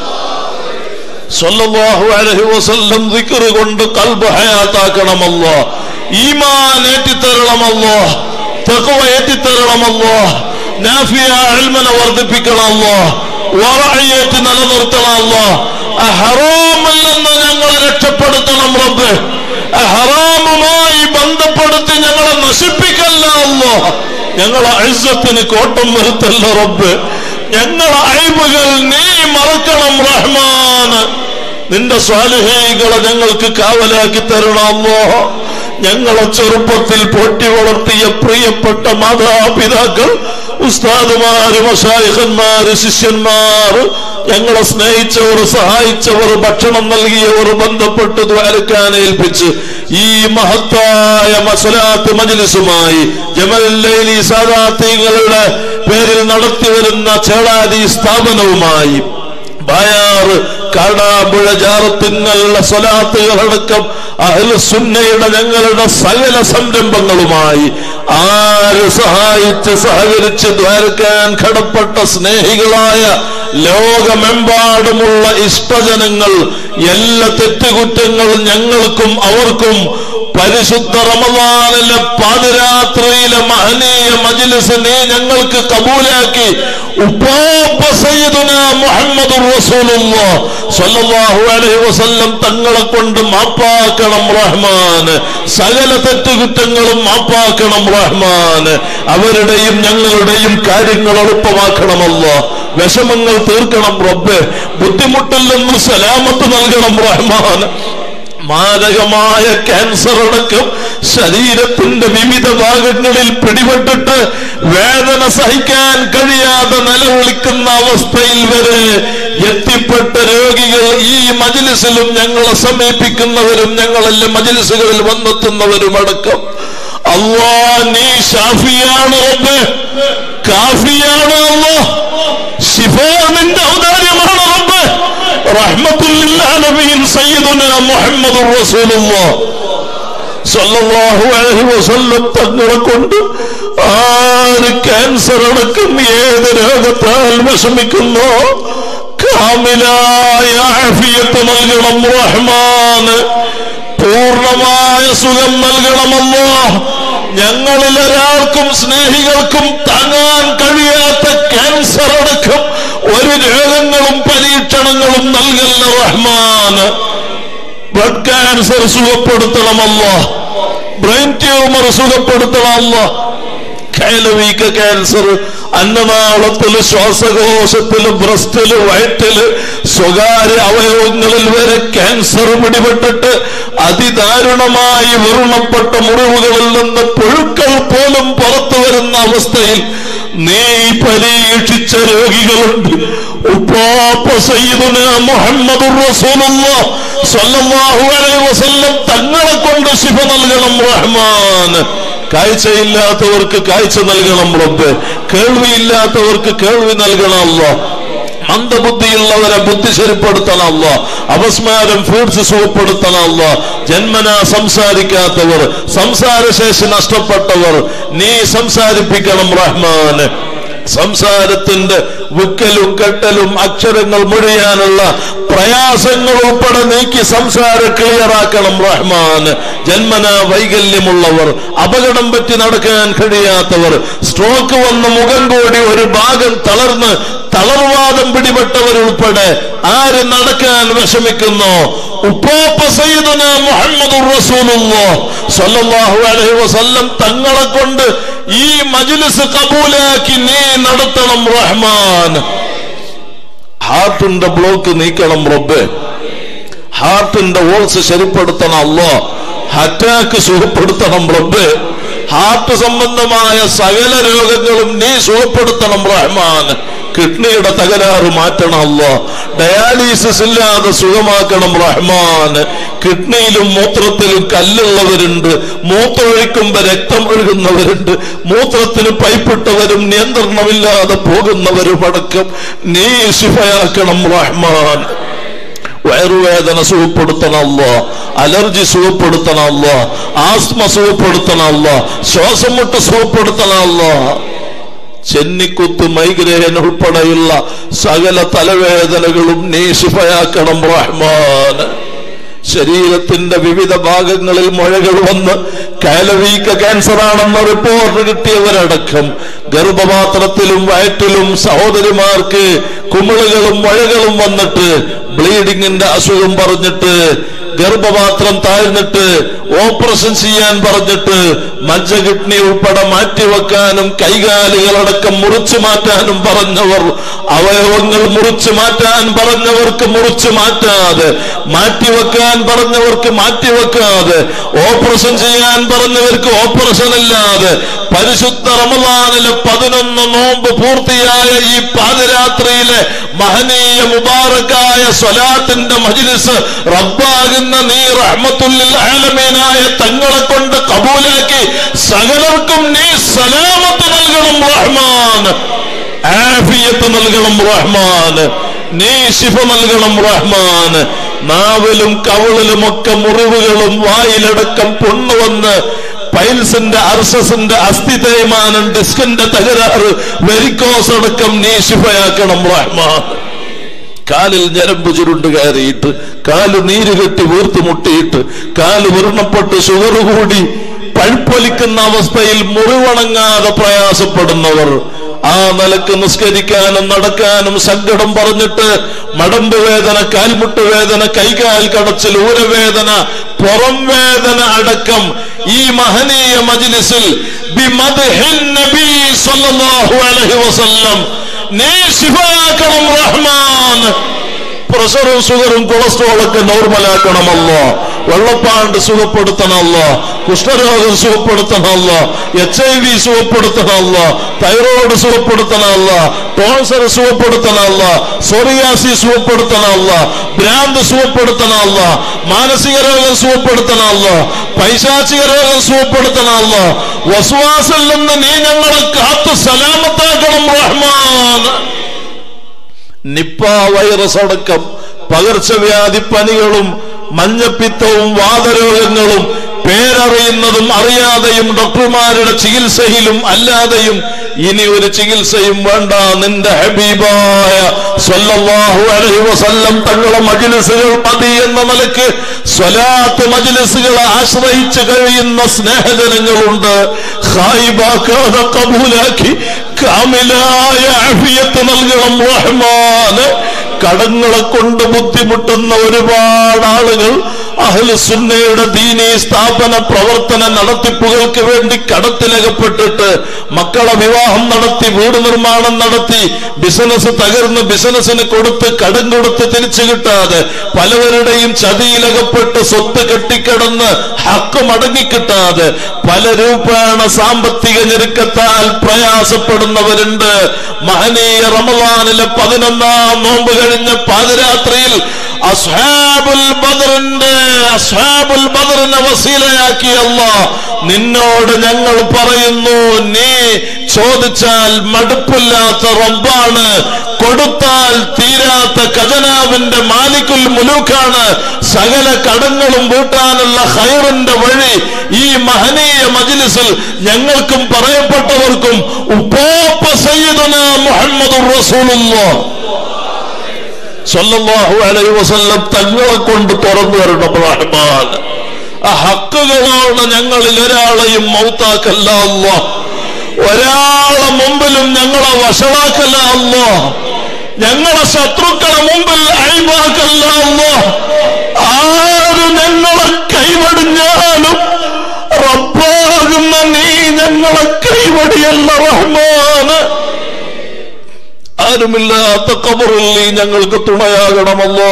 സല്ലല്ലാഹു അലൈഹി വസല്ലം ദിക്ർ കൊണ്ട് കൽബ് ഹയാത്താക്കണമല്ലോ ഈമാൻ ഏറ്റിത്തരണമല്ലോ തഖ്വ ഏറ്റിത്തരണമല്ലോ നാഫിയ ഇൽമനെ വർദ്ധിപ്പിക്കണമല്ലോ വറഅയ്യത്ത് നിലനിർത്തണമല്ലോ ഹറാമിൽ നിന്ന് ഞങ്ങളെ രക്ഷപ്പെടുത്തണം റബ്ബ് ഹറാമുമായി ബന്ധപ്പെടുത്തി ഞങ്ങളെ നശിപ്പിക്കല്ല അല്ലോ ഞങ്ങളെ അഴുസത്തിന് കോട്ടം വരുത്തല്ല റബ്ബ് ഞങ്ങളെ അഴിവുകൾ നീ മറക്കണം റഹ്മാൻ നിന്റെ സ്വാലിഹീകളെ ഞങ്ങൾക്ക് കാവലാക്കി തരണമോ ഞങ്ങളെ ചെറുപ്പത്തിൽ പൊട്ടി വളർത്തിയ പ്രിയപ്പെട്ട മാതാപിതാക്കൾ ഉസ്താദുമാര് മഷായിഖന്മാര് ശിഷ്യന്മാർ ഞങ്ങളെ സ്നേഹിച്ചവർ സഹായിച്ചവർ ഭക്ഷണം നൽകിയവർ ബന്ധപ്പെട്ട് ദ്വാരക്കാൻ ഏൽപ്പിച്ച് ഈ മഹത്തായ മസലാത്ത് മജിലിസുമായി ജമലി സാദാത്യങ്ങളുടെ പേരിൽ നടത്തി വരുന്ന ചേളാതി സ്ഥാപനവുമായി ബായാറ് കാടാമ്പുഴ ജാറത്തുങ്ങളുടെ സ്വലാത്തുകളടക്കം അഹ്ലുസുന്നയുടെ ഞങ്ങളുടെ സകല സംരംഭങ്ങളുമായി ആര് സഹായിച്ച് സഹകരിച്ച് ദ്വാരക്കാൻ കടപ്പെട്ട സ്നേഹികളായ ലോകമെമ്പാടുമുള്ള ഇഷ്ടജനങ്ങൾ എല്ലാ തെറ്റുകുറ്റങ്ങളും ഞങ്ങൾക്കും അവർക്കും പരിശുദ്ധ റമദാനിലെ പാതിരാത്രിയിലെ മഹനീയ മജ്ലിസ് നീ ഞങ്ങൾക്ക് കബൂലാക്കി ഉപ്പാപ്പ സയ്യിദുന മുഹമ്മദ് റസൂലുള്ളാഹ് സ്വല്ലല്ലാഹു അലൈഹി വസല്ലം തങ്ങളെ കൊണ്ട് മാപ്പാക്കണം റഹ്മാൻ സകല തെറ്റുകുറ്റങ്ങളും മാപ്പാക്കണം റഹ്മാൻ അവരുടെയും ഞങ്ങളുടെയും കാര്യങ്ങൾ എളുപ്പമാക്കണമല്ലോ വിഷമങ്ങൾ തീർക്കണം റബ്ബ് ബുദ്ധിമുട്ടിൽ നിന്ന് സലാമത്ത് നൽകണം റഹ്മാൻ മാരകമായ ക്യാൻസർ അടക്കം ശരീരത്തിന്റെ വിവിധ ഭാഗങ്ങളിൽ പിടിപെട്ടിട്ട് വേദന സഹിക്കാൻ കഴിയാതെ നിലവിളിക്കുന്ന അവസ്ഥയിൽ വരെ എത്തിപ്പെട്ട രോഗികൾ ഈ മജിലിസിലും ഞങ്ങളെ സമീപിക്കുന്നവരും ഞങ്ങളെല്ലാം മജിലിസുകളിൽ വന്നെത്തുന്നവരും അടക്കം അള്ളാ നീ ഷാഫിയാണ് റബ്ബ് കാഫിയാണ് അള്ളാ ശിഫ നിന്റെ ഔദാര്യമാണ് റബ്ബ് റഹ്മത്തുല്ലാലമീൻ സയ്യിദുന മുഹമ്മദ് റസൂലുള്ളാഹ് സല്ലല്ലാഹു അലൈഹി വസല്ലം തങ്ങളെ കൊണ്ട് ആര് ക്യാൻസർ അടക്കം ഏത് രോഗത്താൽ വിഷമിക്കുന്നോ കാമിലായ ആഫിയത്ത് നൽകണം റഹ്മാന് പൂർണ്ണമായ സുഖം നൽകണമല്ലോ ഞങ്ങളിൽ ഒരാൾക്കും സ്നേഹികൾക്കും താങ്ങാൻ കഴിയാത്ത ക്യാൻസർ അടക്കം ഒരു രോഗങ്ങളും പരീക്ഷണങ്ങളും നൽകല്ല റഹ്മാന് ബ്ലഡ് ക്യാൻസർ സുഖപ്പെടുത്തണമല്ലോ ബ്രെയിൻ ട്യൂമർ സുഖപ്പെടുത്തണമല്ലോ കൈലവീക്ക ക്യാൻസർ അന്നനാളത്തില് ശ്വാസകോശത്തില് ബ്രസ്റ്റില് വയറ്റില് സ്വകാര്യ അവയവങ്ങളിൽ വരെ ക്യാൻസർ പിടിപെട്ടിട്ട് അതിദാരുണമായി വിറുണപ്പെട്ട മുറിവുകളിൽ നിന്ന് പുഴുക്കൾ പോലും പുറത്തു വരുന്ന അവസ്ഥയിൽ നീ പരീക്ഷിച്ച രോഗികളുണ്ട് ഉപ്പാപ്പ സയ്യിദുന മുഹമ്മദ് റസൂലുള്ളാഹ് സ്വല്ലല്ലാഹു അലൈഹി വസല്ലം തങ്ങളെ കൊണ്ട് ശിഫ നൽകണം റഹ്മാൻ കാഴ്ചയില്ലാത്തവർക്ക് കാഴ്ച നൽകണം റബ്ബ് കേൾവിയില്ലാത്തവർക്ക് കേൾവി നൽകണം അല്ലോ മന്ദബുദ്ധിയുള്ളവരെ ബുദ്ധി ശരിപ്പെടുത്തണമല്ലോ അപസ്മാരം ഫ്രൂട്ട്സ് സുഖപ്പെടുത്തണമല്ലോ ജന്മന സംസാരിക്കാത്തവർ സംസാരശേഷി നഷ്ടപ്പെട്ടവർ നീ സംസാരിപ്പിക്കണം റഹ്മാന് സംസാരത്തിന്റെ വിക്കലും കെട്ടലും അക്ഷരങ്ങൾ മുഴിയാനുള്ള പ്രയാസങ്ങൾ ഉൾപ്പെടെ നീക്കി സംസാരം ക്ലിയറാക്കണം റഹ്മാൻ ജന്മന വൈകല്യമുള്ളവർ അപകടം പറ്റി നടക്കാൻ കഴിയാത്തവർ സ്ട്രോക്ക് വന്ന മുഖം കൂടി ഒരു ഭാഗം തളർന്ന് തളർവാദം പിടിപെട്ടവരുൾപ്പെടെ ആര് നടക്കാൻ വിഷമിക്കുന്നു ഉപ്പാപ്പ സയ്യിദുന മുഹമ്മദ് സല്ലല്ലാഹു അലൈഹി വസല്ലം തങ്ങളെ കൊണ്ട് ഈ മജ്ലിസ് കബൂലാക്കി നീ നടത്തണം റഹ്മാൻ ഹാർട്ടിന്റെ ബ്ലോക്ക് നീക്കണം റബ്ബ് ഹാർട്ടിന്റെ വോൾസ് ശരിപ്പെടുത്തണം അല്ലോ അറ്റാക്ക് സുഖപ്പെടുത്തണം റബ്ബ് ഹാർട്ട് സംബന്ധമായ സകല രോഗങ്ങളും നീ സുഖപ്പെടുത്തണം റഹ്മാൻ കിഡ്നിയുടെ തകരാറ് മാറ്റണം അല്ലോ ഡയാലിസിസ് ഇല്ലാതെ സുഖമാക്കണം റഹ്മാൻ കിഡ്നിയിലും മൂത്രത്തിലും കല്ലുള്ളവരുണ്ട് മൂത്രമൊഴിക്കുമ്പോ രക്തം ഒഴുകുന്നവരുണ്ട് മൂത്രത്തിന് പൈപ്പിട്ടവരും നിയന്ത്രണമില്ലാതെ പോകുന്നവരും അടക്കം നീ ശിഫയാക്കണം റഹ്മാൻ വയറുവേദന സുഖപ്പെടുത്തണമല്ലോ അലർജി സുഖപ്പെടുത്തണമല്ലോ ആസ്മ സുഖപ്പെടുത്തണമല്ലോ ശ്വാസം മുട്ട് സുഖപ്പെടുത്തണമല്ലോ ചെന്നിക്കുത്ത് മൈഗ്രേൻ ഉൾപ്പെടെയുള്ള സകല തലവേദനകളും നീ ശിഫയാക്കണം റഹ്മാൻ ശരീരത്തിന്റെ വിവിധ ഭാഗങ്ങളിൽ മുഴകൾ വന്ന് കാലവീക്ക ക്യാൻസർ ആണെന്ന റിപ്പോർട്ട് കിട്ടിയവരടക്കം ഗർഭപാത്രത്തിലും വയറ്റിലും സഹോദരിമാർക്ക് കുമിളുകളും മുഴകളും വന്നിട്ട് ബ്ലീഡിങ്ങിന്റെ അസുഖം പറഞ്ഞിട്ട് ഗർഭപാത്രം താഴ്ന്നിട്ട് ഓപ്പറേഷൻ ചെയ്യാൻ പറഞ്ഞിട്ട് മജ്ജ കിഡ്നി ഉൾപ്പെടെ മാറ്റിവെക്കാനും കൈകാലുകളടക്കം മുറിച്ചു മാറ്റാനും പറഞ്ഞവർ അവയവങ്ങൾ മുറിച്ചു മാറ്റാൻ പറഞ്ഞവർക്ക് മുറിച്ചു മാറ്റാതെ മാറ്റിവെക്കാൻ പറഞ്ഞവർക്ക് മാറ്റിവെക്കാതെ ഓപ്പറേഷൻ ചെയ്യാൻ പറഞ്ഞവർക്ക് ഓപ്പറേഷൻ ഇല്ലാതെ പരിശുദ്ധ റമദാനിലെ പതിനൊന്ന് നോമ്പ് പൂർത്തിയായ ഈ പാതിരാത്രിയിലെ മഹനീയ മുബാറക്കായ സ്വലാത്തിന്റെ മജിലിസ് റബ്ബാകുന്ന നീ റഹ്മത്തുല്ലിൽ ആലമീനായ തങ്ങളെ കൊണ്ട് കബൂലാക്കി സകലർക്കും നീ സലാമത്ത് നൽകണം റഹ്മാൻ ആഫിയത്ത് നൽകണം റഹ്മാൻ നീ ശിഫ നൽകണം റഹ്മാൻ നാവിലും കവിളിലും ഒക്കെ മുറിവുകളും വായിലടക്കം പൊണ്ണുവന്ന് പൈൽസിന്റെ അർസസിന്റെ അസ്ഥി തേയ്മാനം ഡിസ്കിന്റെ തകരാറ് വെരിക്കോസ് അടക്കം നീ ശിഫയാക്കണം റഹ്മാൻ കാലിൽ ഞരമ്പ് ചുരുണ്ട് കയറിയിട്ട് കാല് നീര് കെട്ടി വീർത്ത് മുട്ടിയിട്ട് കാല് വീർണപ്പെട്ട് ഷുഗർ കൂടി പഴുപ്പൊലിക്കുന്ന അവസ്ഥയിൽ മുറിവണങ്ങാതെ പ്രയാസപ്പെടുന്നവർ ആ നിലക്ക് നിസ്കരിക്കാനും നടക്കാനും സങ്കടം പറഞ്ഞിട്ട് മടമ്പ് വേദന കാൽമുട്ട് വേദന കൈകാൽ കടച്ചിൽ ഊരവേദന പുറം വേദന അടക്കം ഈ മഹനീയ മജ്ലിസിൽ ബിമദ്ഹിൻ നബി സല്ലല്ലാഹു അലൈഹി വസല്ലം നീ ശിഫാക്കണം റഹ്മാൻ പ്രഷറും ഷുഗറും കൊളസ്ട്രോളൊക്കെ നോർമലാക്കണമല്ലോ വെള്ളപ്പാണ്ട് സുഖപ്പെടുത്തണമല്ലോ കുഷ്ഠരോഗം സുഖപ്പെടുത്തണമല്ലോ എച്ച് ഐ വി സുഖപ്പെടുത്തണമല്ലോ തൈറോയ്ഡ് സുഖപ്പെടുത്തണമല്ലോ ടോൺസർ സുഖപ്പെടുത്തണമല്ലോ സോറിയാസി സുഖപ്പെടുത്തണമല്ലോ ഭ്രാന്ത് സുഖപ്പെടുത്തണമല്ലോ മാനസിക രോഗം സുഖപ്പെടുത്തണമല്ലോ പൈശാചിക രോഗം സുഖപ്പെടുത്തണമല്ലോ വസുവാസിൽ നിന്ന് നീ ഞങ്ങളെ കാത്തു സലാമത്താക്കണം റഹ്മാൻ നിപ്പ വൈറസ് അടക്കം പകർച്ചവ്യാധി പനികളും മഞ്ഞപ്പിത്തവും വാതരോഗങ്ങളും പേരറിയുന്നതും അറിയാതെയും ഡോക്ടർമാരുടെ ചികിത്സയിലും അല്ലാതെയും ഇനി ഒരു ചികിത്സയും വേണ്ട നിന്റെ ഹബീബായ സ്വല്ലല്ലാഹു അലൈഹി വസല്ലം തങ്ങളെ മജ്ലിസുകൾ മതി എന്ന നിലക്ക് സ്വലാത്ത് മജ്ലിസുകളെ ആശ്രയിച്ച് കഴിയുന്ന സ്നേഹജനങ്ങളുണ്ട് ഹായിബാക്കാതെ കബൂലാക്കി കാമിലായ അഫിയത്ത് നൽകണം റഹ്മാന് കടങ്ങളെ കൊണ്ട് ബുദ്ധിമുട്ടുന്ന ഒരുപാട് ആളുകൾ അഹ്ലുസുന്നയുടെ ദീനീ സ്ഥാപന പ്രവർത്തന നടത്തിപ്പുകൾക്ക് വേണ്ടി കടത്തിലകപ്പെട്ടിട്ട് മക്കളെ വിവാഹം നടത്തി വീട് നിർമ്മാണം നടത്തി ബിസിനസ് തകർന്ന് ബിസിനസ്സിന് കൊടുത്ത് കടം കൊടുത്ത് തിരിച്ചു കിട്ടാതെ പലവരുടെയും ചതിയിലകപ്പെട്ട് സ്വത്ത് കെട്ടിക്കിടന്ന് ഹക്ക് മടങ്ങിക്കിട്ടാതെ പല രൂപേണ സാമ്പത്തിക ഞെരുക്കത്താൽ പ്രയാസപ്പെടുന്നവരുണ്ട് മഹനീയ റമദാനിലെ പതിനൊന്നാം നോമ്പ് കഴിഞ്ഞ പാതിരാത്രിയിൽ അസ്ഹാബുൽ ബദറിന്റെ അസ്ഹാബുൽ ബദറിനെ വസീലയാക്കി അല്ലാഹ് നിന്നോട് ഞങ്ങൾ പറയുന്നു നീ ചോദിച്ചാൽ മടുപ്പില്ലാത്ത റബ്ബാണ് കൊടുത്താൽ തീരാത്ത ഖജനാവിന്റെ മാലിക്കുൽ മുലൂക്കാണ് സകല കടങ്ങളും വീട്ടാനുള്ള ഹൈറിന്റെ വഴി ഈ മഹനീയ മജ്ലിസിൽ ഞങ്ങൾക്കും പറയപ്പെട്ടവർക്കും ഉപ്പോപ്പ സയ്യിദുന മുഹമ്മദുർ റസൂലുള്ളാഹ് സല്ലല്ലാഹു അലൈഹി വസല്ലം തങ്ങളെ കൊണ്ട് തുറന്നു വരണം റഹ്മാൻ ആ ഹക്കുകളോട് ഞങ്ങളിൽ ഒരാളെയും മൗത്താക്കല്ല അല്ലോ ഒരാളെ മുമ്പിലും ഞങ്ങളെ വഷളാക്കല്ല അല്ലോ ഞങ്ങളെ ശത്രുക്കളെ മുമ്പിൽ അഴിവാക്കല്ല അല്ലോ ആരും ഞങ്ങളെ കൈവടിഞ്ഞാലും റബ്ബാകുന്ന നീ ഞങ്ങളെ കൈവടിയല്ല റഹ്മാന് ആരുമില്ലാത്ത കബറിൽ നീ ഞങ്ങൾക്ക് തുണയാകണമല്ലോ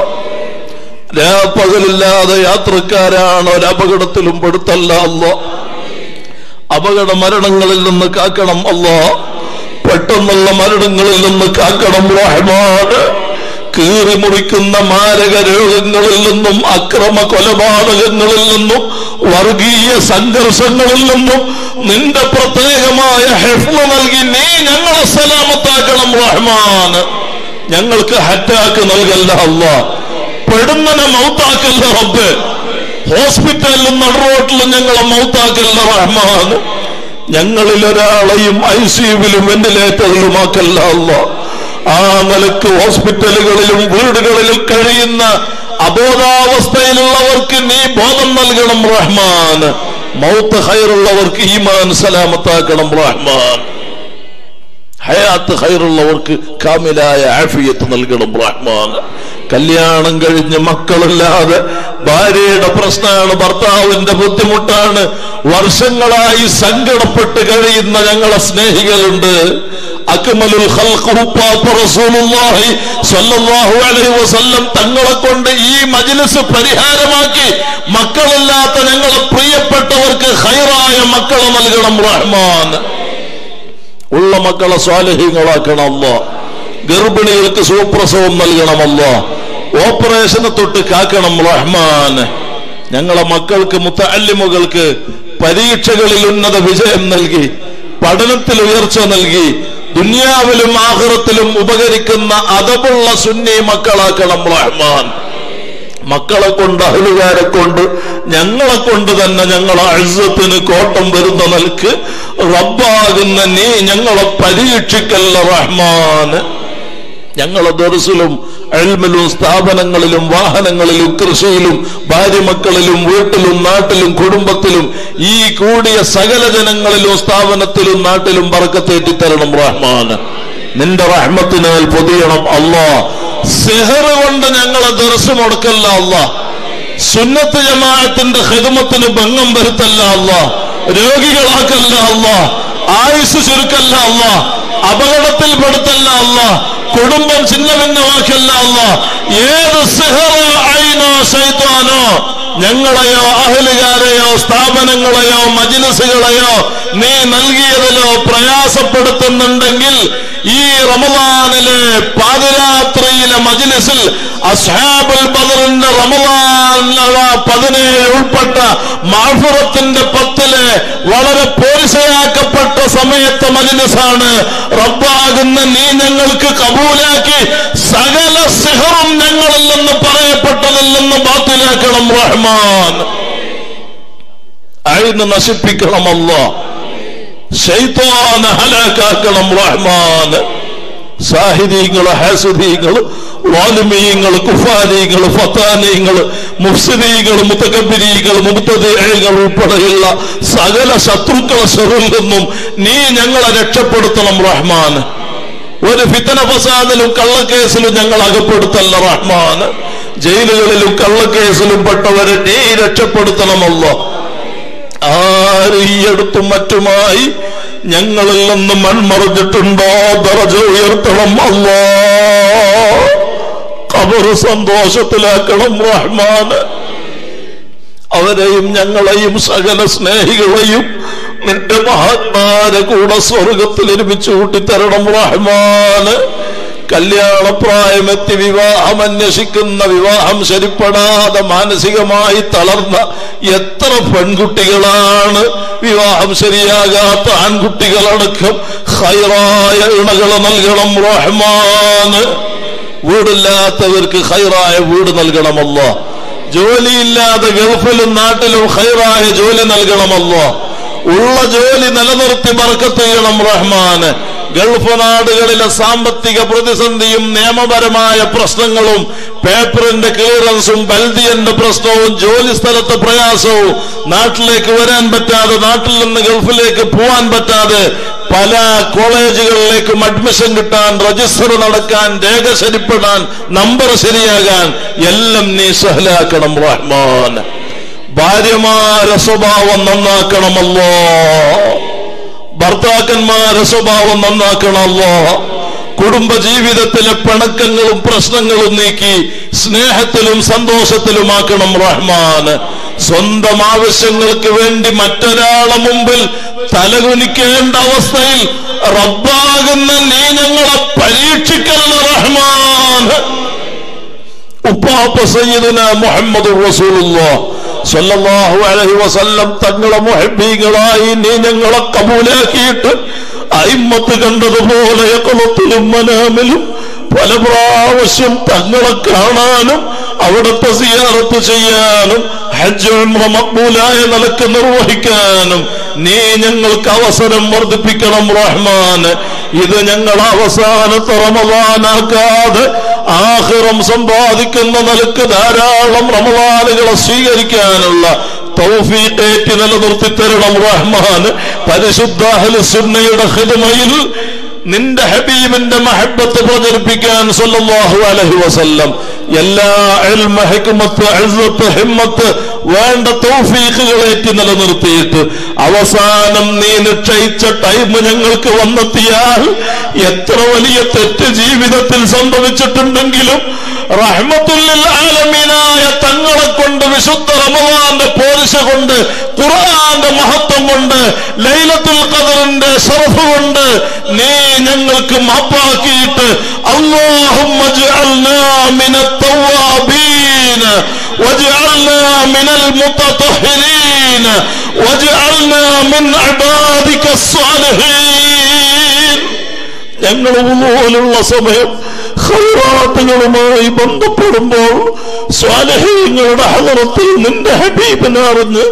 പകലില്ലാതെ യാത്രക്കാരാണ് ഒരു അപകടത്തിലും പെടുത്തല്ല അല്ലോ അപകട മരണങ്ങളിൽ നിന്ന് കാക്കണം അല്ലോ പെട്ടെന്നുള്ള മരണങ്ങളിൽ നിന്ന് കാക്കണം റഹ്മാന് കീറി മുറിക്കുന്ന മാരക രോഗങ്ങളിൽ നിന്നും അക്രമ കൊലപാതകങ്ങളിൽ നിന്നും വർഗീയ സംഘർഷങ്ങളിൽ നിന്നും നിന്റെ പ്രത്യേകമായ ഹെഫ്മ നൽകി നീ ഞങ്ങളെ സലാമത്താക്കണം റഹ്മാൻ ഞങ്ങൾക്ക് ഹറ്റാക്ക് നൽകല്ല അല്ല പെടുന്നനെ മൗത്താക്കല്ല റബ്ബ് ഹോസ്പിറ്റലിലും നടുറോട്ടിലും ഞങ്ങളെ മൗത്താക്കല്ല റഹ്മാൻ ഞങ്ങളിൽ ഒരാളെയും ഐ സിയുവിലും വെന്റിലേറ്ററിലുമാക്കല്ല അല്ല ആ നിലക്ക് ഹോസ്പിറ്റലുകളിലും വീടുകളിലും കഴിയുന്ന അബോധാവസ്ഥയിലുള്ളവർക്ക് നീ ബോധം നൽകണം റഹ്മാൻ മൗത്ത് ഹൈറുള്ളവർക്ക് ഈമാൻ സലാമത്താക്കണം റഹ്മാൻ ഹയാത്ത് ഹൈറുള്ളവർക്ക് കാമിലായ ആഫിയത്ത് നൽകണം റഹ്മാൻ കല്യാണം കഴിഞ്ഞ് മക്കളില്ലാതെ ഭാര്യയുടെ പ്രശ്നമാണ് ഭർത്താവിന്റെ ബുദ്ധിമുട്ടാണ് വർഷങ്ങളായി സങ്കടപ്പെട്ട് കഴിയുന്ന ഞങ്ങളെ സ്നേഹികളുണ്ട് അക്മലുൽ ഖൽഖ് ഉപ്പാപ്പ റസൂലുള്ളാഹി സ്വല്ലല്ലാഹു അലൈഹി വസല്ലം തങ്ങളെ കൊണ്ട് ഈ മജ്ലിസ് പരിഹാരമാക്കി മക്കളില്ലാത്ത ഞങ്ങളെ പ്രിയപ്പെട്ടവർക്ക് ഹൈറായ മക്കളെ നൽകണം റഹ്മാൻ ഉള്ള മക്കളെ സ്വാലഹ്യങ്ങളാക്കണമല്ലോ ഗർഭിണികൾക്ക് സുപ്രസവം നൽകണമല്ലോ ഓപ്പറേഷനെ തൊട്ട് കാക്കണം റഹ്മാൻ ഞങ്ങളെ മക്കൾക്ക് മുത്തല്ലിമുകൾക്ക് പരീക്ഷകളിൽ ഉന്നത വിജയം നൽകി പഠനത്തിൽ ഉയർച്ച നൽകി ദുനിയാവിലും ആഹ്റത്തിലും ഉപകരിക്കുന്ന അതവുള്ള സുന്നി മക്കളാക്കണം റഹ്മാൻ മക്കളെ കൊണ്ട് അഹലുകാരെ കൊണ്ട് ഞങ്ങളെ കൊണ്ട് തന്നെ ഞങ്ങളെ അഴുസത്തിന് കോട്ടം വരുന്ന നിലക്ക് റബ്ബാകുന്ന നീ ഞങ്ങളെ പരീക്ഷിക്കല്ല റഹ്മാന് ഞങ്ങളെ ദർസിലും എൽമിലും സ്ഥാപനങ്ങളിലും വാഹനങ്ങളിലും കൃഷിയിലും ഭാര്യമക്കളിലും വീട്ടിലും നാട്ടിലും കുടുംബത്തിലും ഈ കൂടിയ സകല ജനങ്ങളിലും സ്ഥാപനത്തിലും നാട്ടിലും പറക്കത്തേറ്റി തരണം റഹ്മാൻ നിന്റെ റഹ്മത്തിനാൽ പൊതിയണം അല്ലാ സിഹർ കൊണ്ട് ഞങ്ങളെ ദർശനം മുടക്കല്ല അല്ലാ സുന്നത്ത് ജമാഅത്തിന്റെ ഹിദമത്തിന് ഭംഗം വരുത്തല്ല അല്ല രോഗികളാക്കല്ല അല്ല ആയുസ് ചുരുക്കല്ല അല്ല അപകടത്തിൽ പെടുത്തല്ല അല്ല കുടുംബം ചിഹ്നഭിന്നമാക്കല്ല അല്ല ഏത് സിഹറോ ഐനോ ശൈത്താനോ ഞങ്ങളെയോ അഹലുകാരെയോ സ്ഥാപനങ്ങളെയോ മജിലിസുകളെയോ നീ നൽകിയതിലോ പ്രയാസപ്പെടുത്തുന്നുണ്ടെങ്കിൽ ഈ റമദാനിലെ പാതിരാത്രിയിലെ മജിലിസിൽ അസ്ഹാബുൽ ബദറിന്റെ റമദാൻ പതിനേഴ് ഉൾപ്പെട്ട മാഫുറത്തിന്റെ പത്തിലെ വളരെ പോരിശയാക്കപ്പെട്ട സമയത്തെ മജിലിസാണ് റബ്ബാകുന്ന നീ ഞങ്ങൾക്ക് കബൂലാക്കി സകല സിഹറും ഞങ്ങളിൽ നിന്ന് പറയപ്പെട്ടതിൽ നിന്ന് ബാത്തിലാക്കണം റഹ്മാൻ അഴിന്ന് നശിപ്പിക്കണമല്ല ശൈത്താന ഹലാക്കാക്കണം റഹ്മാൻ സാഹിദീങ്ങള് ഹാസുദീങ്ങള് വാലുമീങ്ങള് കുഫാരീങ്ങള് ഫത്താനീങ്ങള് മുഫ്സിദീങ്ങള് മുത്തക്കബിരീകള് മുബ്തദീങ്ങൾ ഉൾപ്പെടെയുള്ള സകല ശത്രുക്കളെ ഷെറിൽ നിന്നും നീ ഞങ്ങളെ രക്ഷപ്പെടുത്തണം റഹ്മാൻ ഒരു ഫിത്തന ഫസാദിലും കള്ളക്കേസിലും ഞങ്ങൾ അകപ്പെടുത്തല്ല റഹ്മാൻ ജയിലുകളിലും കള്ളക്കേസിലും പെട്ടവരെ നീ രക്ഷപ്പെടുത്തണമല്ലോ ആര് ഈ അടുത്തും മറ്റുമായി ഞങ്ങളിൽ നിന്ന് മൺമറിഞ്ഞിട്ടുണ്ടോ ദറജ ഉയർത്തണം അല്ലോ കബറ് സന്തോഷത്തിലാക്കണം റഹ്മാന് അവരെയും ഞങ്ങളെയും സകല സ്നേഹികളെയും നിന്റെ മഹാത്മാരെ കൂടെ സ്വർഗത്തിൽ ഒരുമിച്ച് കൂട്ടിത്തരണം റഹ്മാന് കല്യാണപ്രായമെത്തി വിവാഹം അന്വേഷിക്കുന്ന വിവാഹം ശരിപ്പെടാതെ മാനസികമായി തളർന്ന എത്ര പെൺകുട്ടികളാണ് വിവാഹം ശരിയാകാത്ത ആൺകുട്ടികളടക്കം ഹൈറായ ഇണകൾ നൽകണം റഹ്മാന് വീടില്ലാത്തവർക്ക് ഹൈറായ വീട് നൽകണമല്ലോ ജോലിയില്ലാതെ ഗൾഫിലും നാട്ടിലും ഹൈറായ ജോലി നൽകണമല്ലോ ഉള്ള ജോലി നിലനിർത്തി ബർക്കത്ത് ചെയ്യണം റഹ്മാന് ഗൾഫ് നാടുകളിലെ സാമ്പത്തിക പ്രതിസന്ധിയും നിയമപരമായ പ്രശ്നങ്ങളും പേപ്പറിന്റെ ക്ലിയറൻസും ബൽദിയന്റെ പ്രശ്നവും ജോലി സ്ഥലത്തെ പ്രയാസവും നാട്ടിലേക്ക് വരാൻ പറ്റാതെ നാട്ടിൽ നിന്ന് ഗൾഫിലേക്ക് പോവാൻ പറ്റാതെ പല കോളേജുകളിലേക്കും അഡ്മിഷൻ കിട്ടാൻ രജിസ്റ്റർ നടക്കാൻ രേഖ ശരിപ്പെടാൻ നമ്പർ ശരിയാകാൻ എല്ലാം നീ സഹലാക്കണം റഹ്മാൻ ഭാര്യമാരെ സ്വഭാവം നന്നാക്കണമല്ലോ ഭർത്താക്കന്മാരെ സ്വഭാവം നന്നാക്കണമല്ലോ കുടുംബ ജീവിതത്തിലെ പിണക്കങ്ങളും പ്രശ്നങ്ങളും നീക്കി സ്നേഹത്തിലും സന്തോഷത്തിലുമാക്കണം റഹ്മാൻ സ്വന്തം ആവശ്യങ്ങൾക്ക് വേണ്ടി മറ്റൊരാളെ മുമ്പിൽ തലകുനിക്കേണ്ട അവസ്ഥയിൽ റബ്ബാകുന്ന നീ ഞങ്ങളെ പരീക്ഷിക്കല്ല റഹ്മാൻ ഉപ്പാപ്പ സയ്യിദുന മുഹമ്മദ് റസൂലുള്ളാഹ് സല്ലല്ലാഹു അലൈഹി വസല്ലം തങ്ങളെ മുഹബ്ബീങ്ങളായി നീ ഞങ്ങളെ കബൂലാക്കിയിട്ട് അയിമ്മത്ത് കണ്ടതുപോലെ യക്കളത്തിലും മനാമിലും പല പ്രാവശ്യം തങ്ങളെ കാണാനും അവിടുത്തെ സിയാറത്ത് ചെയ്യാനും ഹജ്ജ് ഉംറ മക്ബൂലായ നിലക്ക് നിർവഹിക്കാനും നീ ഞങ്ങൾക്ക് അവസരം വർദ്ധിപ്പിക്കണം റഹ്മാൻ ഇത് ഞങ്ങൾ അവസാനത്തെ റമദാനാക്കാതെ ആഹിറം സമ്പാദിക്കുന്ന നിലക്ക് ധാരാളം റമദാനുകളെ സ്വീകരിക്കാനുള്ള തൗഫീഖേറ്റ് നിലനിർത്തി തരണം റഹ്മാൻ പരിശുദ്ധ സുന്നയുടെ ഹിദമയിൽ നിന്റെ ഹബീബിന്റെ മഹബത്ത് പ്രചരിപ്പിക്കാൻ സല്ലല്ലാഹു അലൈഹി വസല്ലം എല്ലാ ഇൽമ ഹിക്മത്ത് ഇസ്സത്ത് ഹിമ്മത്ത് വേണ്ട തൗഫീഖുകളേറ്റ് നിലനിർത്തിയിട്ട് അവസാനം നീ നിശ്ചയിച്ച ടൈം ഞങ്ങൾക്ക് വന്നെത്തിയാൽ എത്ര വലിയ തെറ്റ് ജീവിതത്തിൽ സംഭവിച്ചിട്ടുണ്ടെങ്കിലും റഹ്മത്തുല്ലിൽ ആലമീനായ തങ്ങളെ കൊണ്ട് വിശുദ്ധ റമദാന്റെ പോരിശ കൊണ്ട് ഖുർആന്റെ മഹത്വം കൊണ്ട് ലൈലത്തുൽ ഖദറിന്റെ ഷറഫ് കൊണ്ട് നീ ഞങ്ങൾക്ക് മാപ്പാക്കിയിട്ട് اللهم اجعلنا من التوابين واجعلنا من المتطهرين واجعلنا من عبادك الصالحين ഞങ്ങൾ പോലുള്ള സമയം ഖൈറാത്തുകളുമായി ബന്ധപ്പെടുമ്പോൾ സ്വാലഹീങ്ങളുടെ ഹലറത്തിൽ നിന്റെ ഹബീബിനെ അറിഞ്ഞ്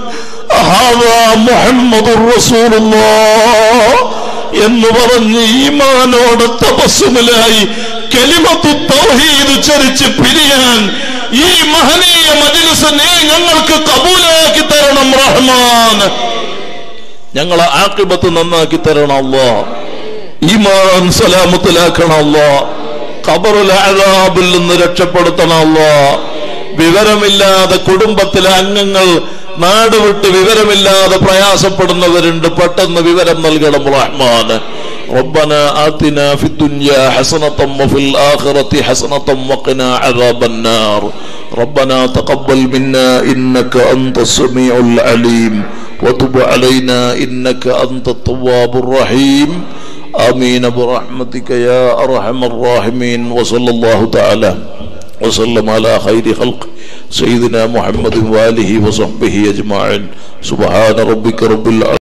മുഹമ്മദ് എന്ന് പറഞ്ഞ് ഈമാനോട് തപസ്സുമിലായി കലിമത്തു തൗഹീദ് ഉച്ചരിച്ച് പിരിയാൻ ഈ മഹനീയ മജ്ലിസ് നീ ഞങ്ങൾക്ക് കബൂലാക്കി തരണം റഹ്മാൻ ഞങ്ങളെ ആക്കിബത്ത് നന്നാക്കി തരണം അല്ലാ ഈമാൻ സലാമത്തിലാക്കണം അല്ലാ ഖബറുൽ അഴാബിൽ നിന്ന് രക്ഷപ്പെടുത്തണം അല്ലാ വിവരമില്ലാതെ കുടുംബത്തിലെ അംഗങ്ങൾ നാട് വിട്ട് വിവരമില്ലാതെ പ്രയാസപ്പെടുന്നവരുണ്ട് പെട്ടെന്ന് വിവരം നൽകണം റഹ്മാൻ ربنا آتنا في الدنيا حسنة وفي الآخرة حسنة وقنا عذاب النار ربنا تقبل منا إنك أنت السميع العليم وتب علينا إنك أنت التواب الرحيم آمين برحمتك يا أرحم الراحمين وصلى الله تعالى وسلم على خير خلق سيدنا محمد وآله وصحبه أجمعين سبحان ربك رب العالمين